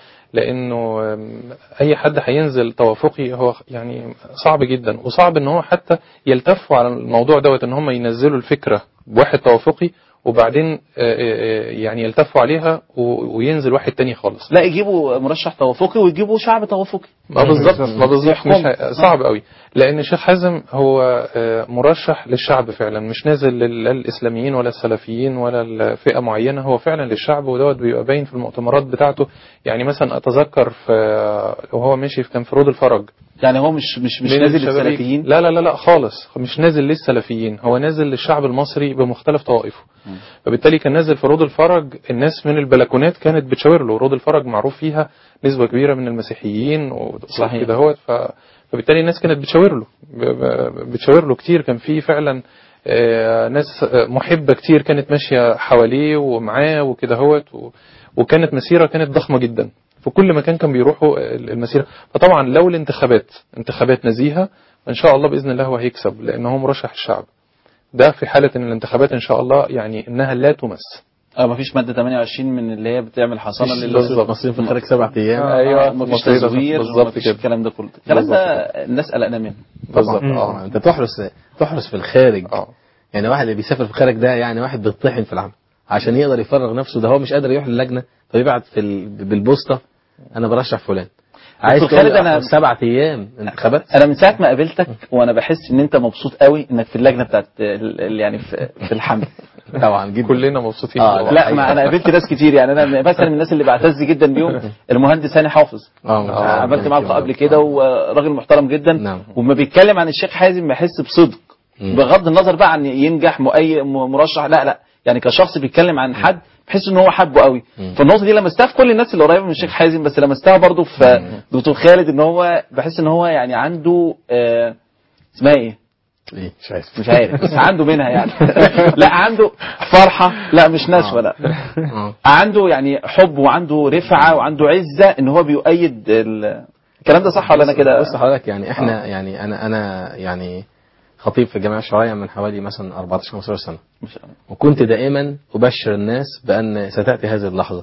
F: لانه آم، اي حد هينزل توافقي هو يعني صعب جدا وصعب ان هو حتى يلتفوا على الموضوع دوت ان هم ينزلوا الفكره بواحد توافقي وبعدين آه، آه، يعني يلتفوا عليها و- وينزل واحد تاني خالص
B: لا يجيبوا مرشح توافقي ويجيبوا شعب توافقي
F: ما بالظبط ما بالظبط
B: يحكم.
F: مش ه- صعب قوي لان الشيخ حازم هو آه، مرشح للشعب فعلا مش نازل لل- لا للاسلاميين ولا السلفيين ولا لفئه معينه هو فعلا للشعب ودوت بيبقى باين في المؤتمرات بتاعته يعني مثلا اتذكر في وهو ماشي كان في رود الفرج
B: يعني هو مش مش مش
F: بين
B: نازل
F: الشبابيك.
B: للسلفيين
F: لا لا لا لا خالص مش نازل للسلفيين هو نازل للشعب المصري بمختلف طوائفه فبالتالي كان نازل في رود الفرج الناس من البلكونات كانت بتشاور له رود الفرج معروف فيها نسبة كبيرة من المسيحيين
B: صحيح.
F: وكده هو ف... فبالتالي الناس كانت بتشاور له ب- ب- بتشاور له كتير كان في فعلا آه، ناس آه، محبة كتير كانت ماشية حواليه ومعاه وكده هوت و... وكانت مسيرة كانت ضخمة جدا في كل مكان كان بيروحوا المسيرة فطبعا لو الانتخابات انتخابات نزيهة ان شاء الله باذن الله هو هيكسب لان هو مرشح الشعب ده في حالة ان الانتخابات ان شاء الله يعني انها لا تمس
B: اه مفيش ماده 28 من اللي هي بتعمل حصانه
F: مفيش
B: لل-
F: بالظبط.
E: مصريين في الخارج سبع ايام
B: آه،
F: أيوة،
B: مفيش
F: مصريين
B: تزوير
F: بالظبط
B: مفيش
F: كده.
B: الكلام ده كله الكلام
F: بالظبط
B: ده الناس قلقانه منه
F: بالظبط
E: اه انت تحرس تحرس في الخارج
F: اه
E: يعني واحد اللي بيسافر في الخارج ده يعني واحد بيطحن في العمل عشان يقدر يفرغ نفسه ده هو مش قادر يروح للجنه فيبعت في ال... بالبوسطه انا برشح فلان عايز
B: دكتور
E: تقول
B: خالد،
E: لي
B: أنا-
E: أحرص سبع ايام انتخابات
B: انا من ساعه ما قابلتك وانا بحس ان انت مبسوط قوي انك في اللجنه بتاعت ال- ال- يعني في, في الحمل
E: طبعا جدا
F: كلنا مبسوطين
B: اه
F: والله.
B: لا ما انا قابلت ناس كتير يعني انا مثلا من الناس اللي بعتز جدا بيهم المهندس هاني حافظ
E: اه
B: عملت معاه لقاء قبل كده وراجل محترم جدا
E: نعم.
B: وما بيتكلم عن الشيخ حازم بحس بصدق بغض النظر بقى عن ينجح اي مرشح لا لا يعني كشخص بيتكلم عن حد بحس ان هو حبه قوي فالنقطه دي لمستها في كل الناس اللي قريبه من الشيخ حازم بس لمستها برضو في دكتور خالد ان هو بحس ان هو يعني عنده آه اسمها ايه
E: ايه مش عارف
B: مش عارف بس عنده منها يعني لا عنده فرحه لا مش نشوه لا
E: آه.
B: عنده يعني حب وعنده رفعه وعنده عزه ان هو بيؤيد ال- الكلام ده صح ولا انا كده
E: بص حضرتك يعني احنا يعني انا انا يعني خطيب في الجامعه الشرعيه من حوالي مثلا 14 15 سنه وكنت دائما ابشر الناس بان ستاتي هذه اللحظه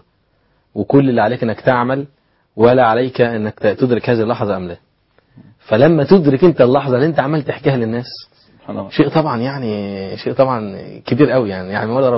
E: وكل اللي عليك انك تعمل ولا عليك انك تدرك هذه اللحظه ام لا فلما تدرك انت اللحظه اللي انت عمال تحكيها للناس
B: سبحان الله.
E: شيء طبعا يعني شيء طبعا كبير قوي يعني يعني مولا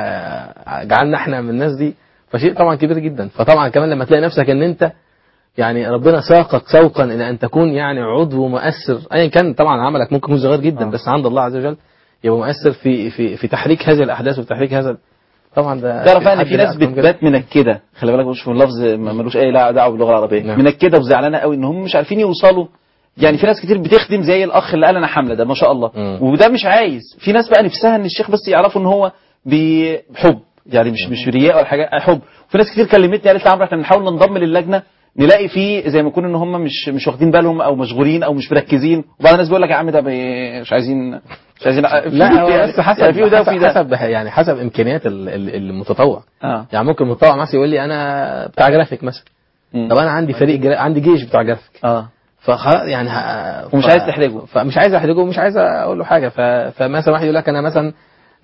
E: ربنا جعلنا احنا من الناس دي فشيء طبعا كبير جدا فطبعا كمان لما تلاقي نفسك ان انت يعني ربنا ساقك سوقا الى ان تكون يعني عضو مؤثر ايا كان طبعا عملك ممكن يكون صغير جدا بس عند الله عز وجل يبقى مؤثر في في في تحريك هذه الاحداث وفي تحريك هذا طبعا ده
B: تعرف ان
E: حد
B: في ناس
E: لا أكرم
B: بتبات منكده خلي بالك مش في اللفظ ما- ملوش اي لا دعوه باللغه العربيه
E: نعم.
B: منكده وزعلانه قوي ان هم مش عارفين يوصلوا يعني في ناس كتير بتخدم زي الاخ اللي قال انا حامله ده ما شاء الله وده مش عايز في ناس بقى نفسها ان الشيخ بس يعرفوا ان هو بي- بحب يعني مش مش رياء ولا حاجه حب وفي ناس كتير كلمتني قالت لي عمرو احنا بنحاول ننضم للجنه نلاقي فيه زي ما يكون ان هم مش مش واخدين بالهم او مشغولين او مش مركزين وبعض الناس بيقول لك يا عم ده بي- مش عايزين مش عايزين
E: لا هو
B: يعني-
E: بس حسب
B: يعني في وده وفي
E: حسب,
B: ده
E: حسب يعني حسب امكانيات ال- ال- المتطوع
B: اه
E: يعني ممكن المتطوع مثلا يقول لي انا بتاع جرافيك مثلا طب انا عندي فريق جرا... عندي جيش بتاع جرافيك
B: اه
E: فخلاص يعني ه...
B: ومش عايز تحرجه.
E: فمش عايز احرجه ومش عايز اقول له حاجه ف... فمثلا واحد يقول لك انا مثلا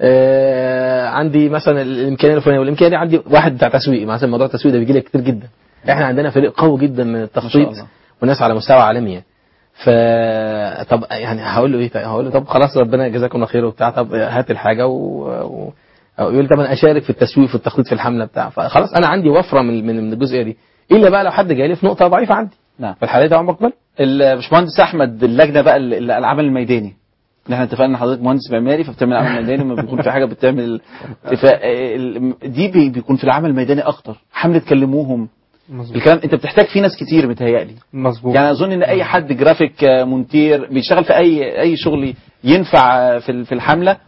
E: آه عندي مثلا الامكانيه الفلانيه والامكانيه دي عندي واحد بتاع تسويق مثلا موضوع التسويق ده بيجي لي كتير جدا احنا عندنا فريق قوي جدا من التخطيط
B: الله.
E: وناس على مستوى عالمي يعني. ف طب يعني هقول له ايه طيب هقول له طب خلاص ربنا يجزاكم الله خير وبتاع طب هات الحاجه و... و... أو يقول لي طب انا اشارك في التسويق في التخطيط في الحمله بتاع فخلاص انا عندي وفره من من من الجزئيه دي الا بقى لو حد جاي لي في نقطه ضعيفه عندي
B: نعم
E: في الحالة دي طبعا بقبل
B: الباشمهندس احمد اللجنه بقى ال- ال- العمل الميداني ان احنا اتفقنا ان حضرتك مهندس معماري فبتعمل عمل ميداني لما بيكون في حاجه بتعمل اتفاق ال- دي بي- بيكون في العمل الميداني اكتر حمله تكلموهم الكلام انت بتحتاج فيه ناس كتير متهيألي
G: مظبوط
B: يعني اظن ان اي حد جرافيك آه، مونتير بيشتغل في اي اي شغل ينفع آه، في ال- في الحمله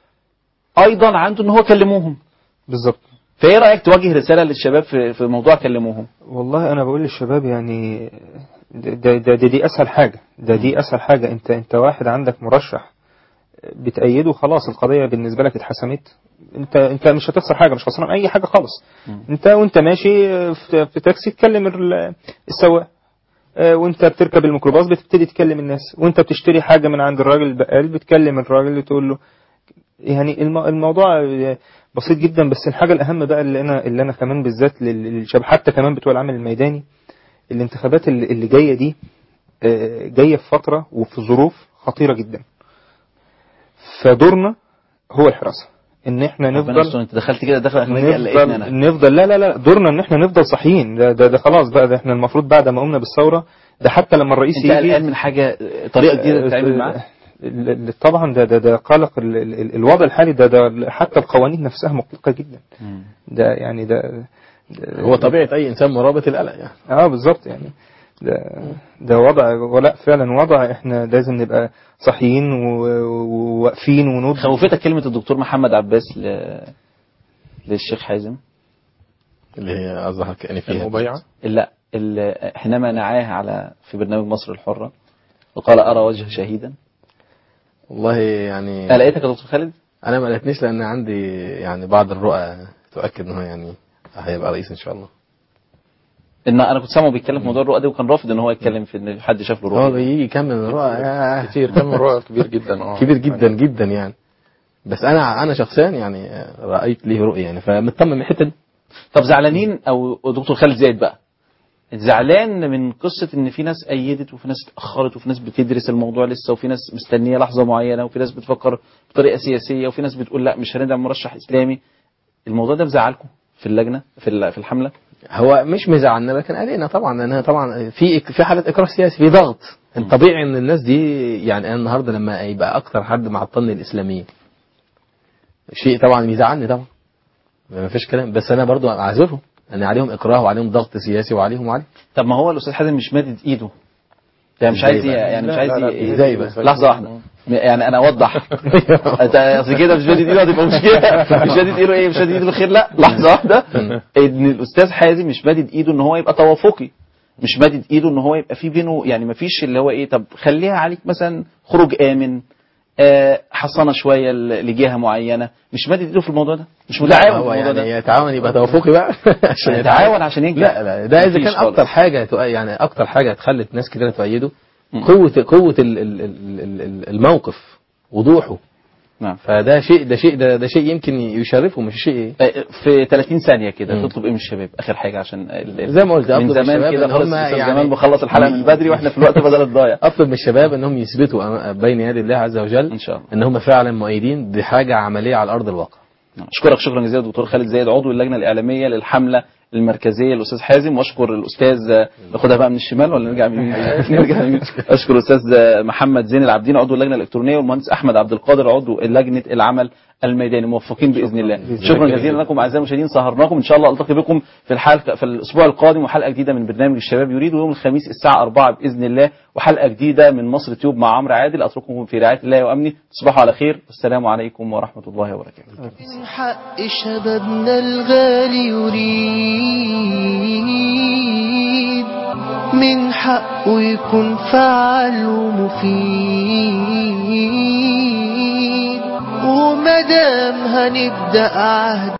B: ايضا عنده ان هو كلموهم
G: بالظبط
B: فايه رايك توجه رساله للشباب في في موضوع كلموهم
G: والله انا بقول للشباب يعني ده, ده, ده, ده دي اسهل حاجه ده دي اسهل حاجه انت انت واحد عندك مرشح بتأيده خلاص القضيه بالنسبه لك اتحسمت انت انت مش هتخسر حاجه مش خسران اي حاجه خالص انت وانت ماشي في, في تاكسي تكلم ال- السواق آه، وانت بتركب الميكروباص بتبتدي تكلم الناس وانت بتشتري حاجه من عند الراجل البقال بتكلم الراجل اللي تقول له يعني الم- الموضوع بسيط جدا بس الحاجه الاهم بقى اللي انا اللي انا كمان بالذات لل- للشباب حتى كمان بتوع العمل الميداني الانتخابات اللي اللي جايه دي آه، جايه في فتره وفي ظروف خطيره جدا فدورنا هو الحراسه ان احنا
B: ربنا
G: نفضل
B: يستر، انت دخلت كده دخل اخلاقيه قلقتني انا
G: نفضل نفضل لا لا لا دورنا ان احنا نفضل صحيين ده, ده, ده خلاص بقى ده احنا المفروض بعد ما قمنا بالثوره ده حتى لما الرئيس
B: انت
G: يجي
B: قلقان من حاجه طريقه جديده تتعامل معاها
G: ال- ال- طبعا ده ده ده قلق ال- ال- ال- الوضع الحالي ده ده حتى القوانين نفسها مقلقه جدا ده يعني ده, ده
E: هو طبيعه اي انسان مرابط القلق يعني
G: اه بالظبط يعني ده ده وضع ولا فعلا وضع احنا لازم نبقى صحيين و- وواقفين وندرك
B: خوفتك كلمه الدكتور محمد عباس ل... للشيخ حازم
E: اللي هي قصدك يعني فيها
F: المبايعة
B: لا ال- حينما نعاه على في برنامج مصر الحرة وقال أرى وجه شهيدا
E: والله يعني
B: لقيتك يا دكتور خالد
E: انا ما لقيتنيش لان عندي يعني بعض الرؤى تؤكد ان هو يعني هيبقى رئيس ان شاء الله
B: ان انا كنت سامعه بيتكلم في موضوع الرؤى ده وكان رافض ان هو يتكلم في ان حد شاف له
E: هو
B: رؤى
E: بيجي يكمل الرؤى ياه.
F: كتير كم رؤى كبير جدا اه
E: كبير جدا جدا يعني بس انا انا شخصيا يعني رايت ليه رؤيه يعني فمطمن من الحته دي
B: طب زعلانين او دكتور خالد زايد بقى زعلان من قصة ان في ناس ايدت وفي ناس اتأخرت وفي ناس بتدرس الموضوع لسه وفي ناس مستنية لحظة معينة وفي ناس بتفكر بطريقة سياسية وفي ناس بتقول لا مش هندعم مرشح اسلامي الموضوع ده مزعلكم في اللجنة في ال- في الحملة
E: هو مش مزعلنا لكن قلقنا طبعا لانها طبعا في في حاله اكراه سياسي في ضغط الطبيعي ان الناس دي يعني انا النهارده لما يبقى اكتر حد معطلني الاسلاميين شيء طبعا بيزعلني طبعا ما فيش كلام بس انا برضو اعذرهم ان عليهم اكراه وعليهم ضغط سياسي وعليهم وعليهم
B: طب ما هو الاستاذ حازم مش مادد ايده يعني مش
E: إزاي
B: عايز ي-
E: بقى؟
B: يعني مش
E: لا،
B: عايز
E: لا، لا،
B: ي-
E: إزاي بقى؟
B: لحظة واحدة يعني انا اوضح انت اصل كده مش مادد ايده هتبقى مشكلة مش مادد ايده ايه مش مادد ايده بالخير لا لحظة واحدة ان الاستاذ حازم مش مادد ايده ان هو يبقى توافقي مش مادد ايده ان هو يبقى في بينه يعني ما فيش اللي هو ايه طب خليها عليك مثلا خروج امن آه، حصانه شويه ل- لجهه معينه مش مادد ايده في الموضوع ده مش متعاون في
E: هو
B: الموضوع ده
E: يعني يتعاون يبقى توافقي بقى عشان
B: يتعاون عشان ينجح
E: لا لا ده اذا
B: مفيش
E: كان
B: خالص.
E: اكتر حاجه تؤ- يعني اكتر حاجه تخلت ناس كتير تؤيده قوه قوه ال- ال- ال- ال- الموقف وضوحه
B: نعم
E: فده شيء ده شيء ده, ده شيء يمكن يشرفه مش شيء
B: آه، في 30 ثانيه كده
E: مم.
B: تطلب ايه من الشباب اخر حاجه عشان ال- ال-
E: زي ما قلت
B: من
E: اطلب
B: زمان
E: الشباب
B: كده
E: ان
B: خلاص
E: هم
B: الأستاذ
E: يعني
B: زمان بخلص الحلقه من بدري واحنا في الوقت بدل الضايع
E: اطلب من الشباب انهم يثبتوا أم- بين يدي الله عز وجل
B: ان شاء الله
E: ان هم فعلا مؤيدين بحاجه عمليه على ارض الواقع
B: اشكرك شكرا جزيلا دكتور خالد زايد عضو اللجنه الاعلاميه للحمله المركزيه الاستاذ حازم واشكر الاستاذ ناخدها بقى من الشمال ولا نرجع من اليمين؟ نرجع من اليمين. اشكر الاستاذ محمد زين العابدين عضو اللجنه الالكترونيه والمهندس احمد عبد القادر عضو لجنه العمل الميداني موفقين باذن الله شكرا جزيلا لكم اعزائي المشاهدين سهرناكم ان شاء الله التقي بكم في الحلقه في الاسبوع القادم وحلقه جديده من برنامج الشباب يريد ويوم الخميس الساعه 4 باذن الله وحلقه جديده من مصر تيوب مع عمرو عادل اترككم في رعايه الله وامنه تصبحوا على خير والسلام عليكم ورحمه الله وبركاته
A: من حق شبابنا الغالي يريد من حقه يكون فعال ومفيد ومدام هنبدأ عهد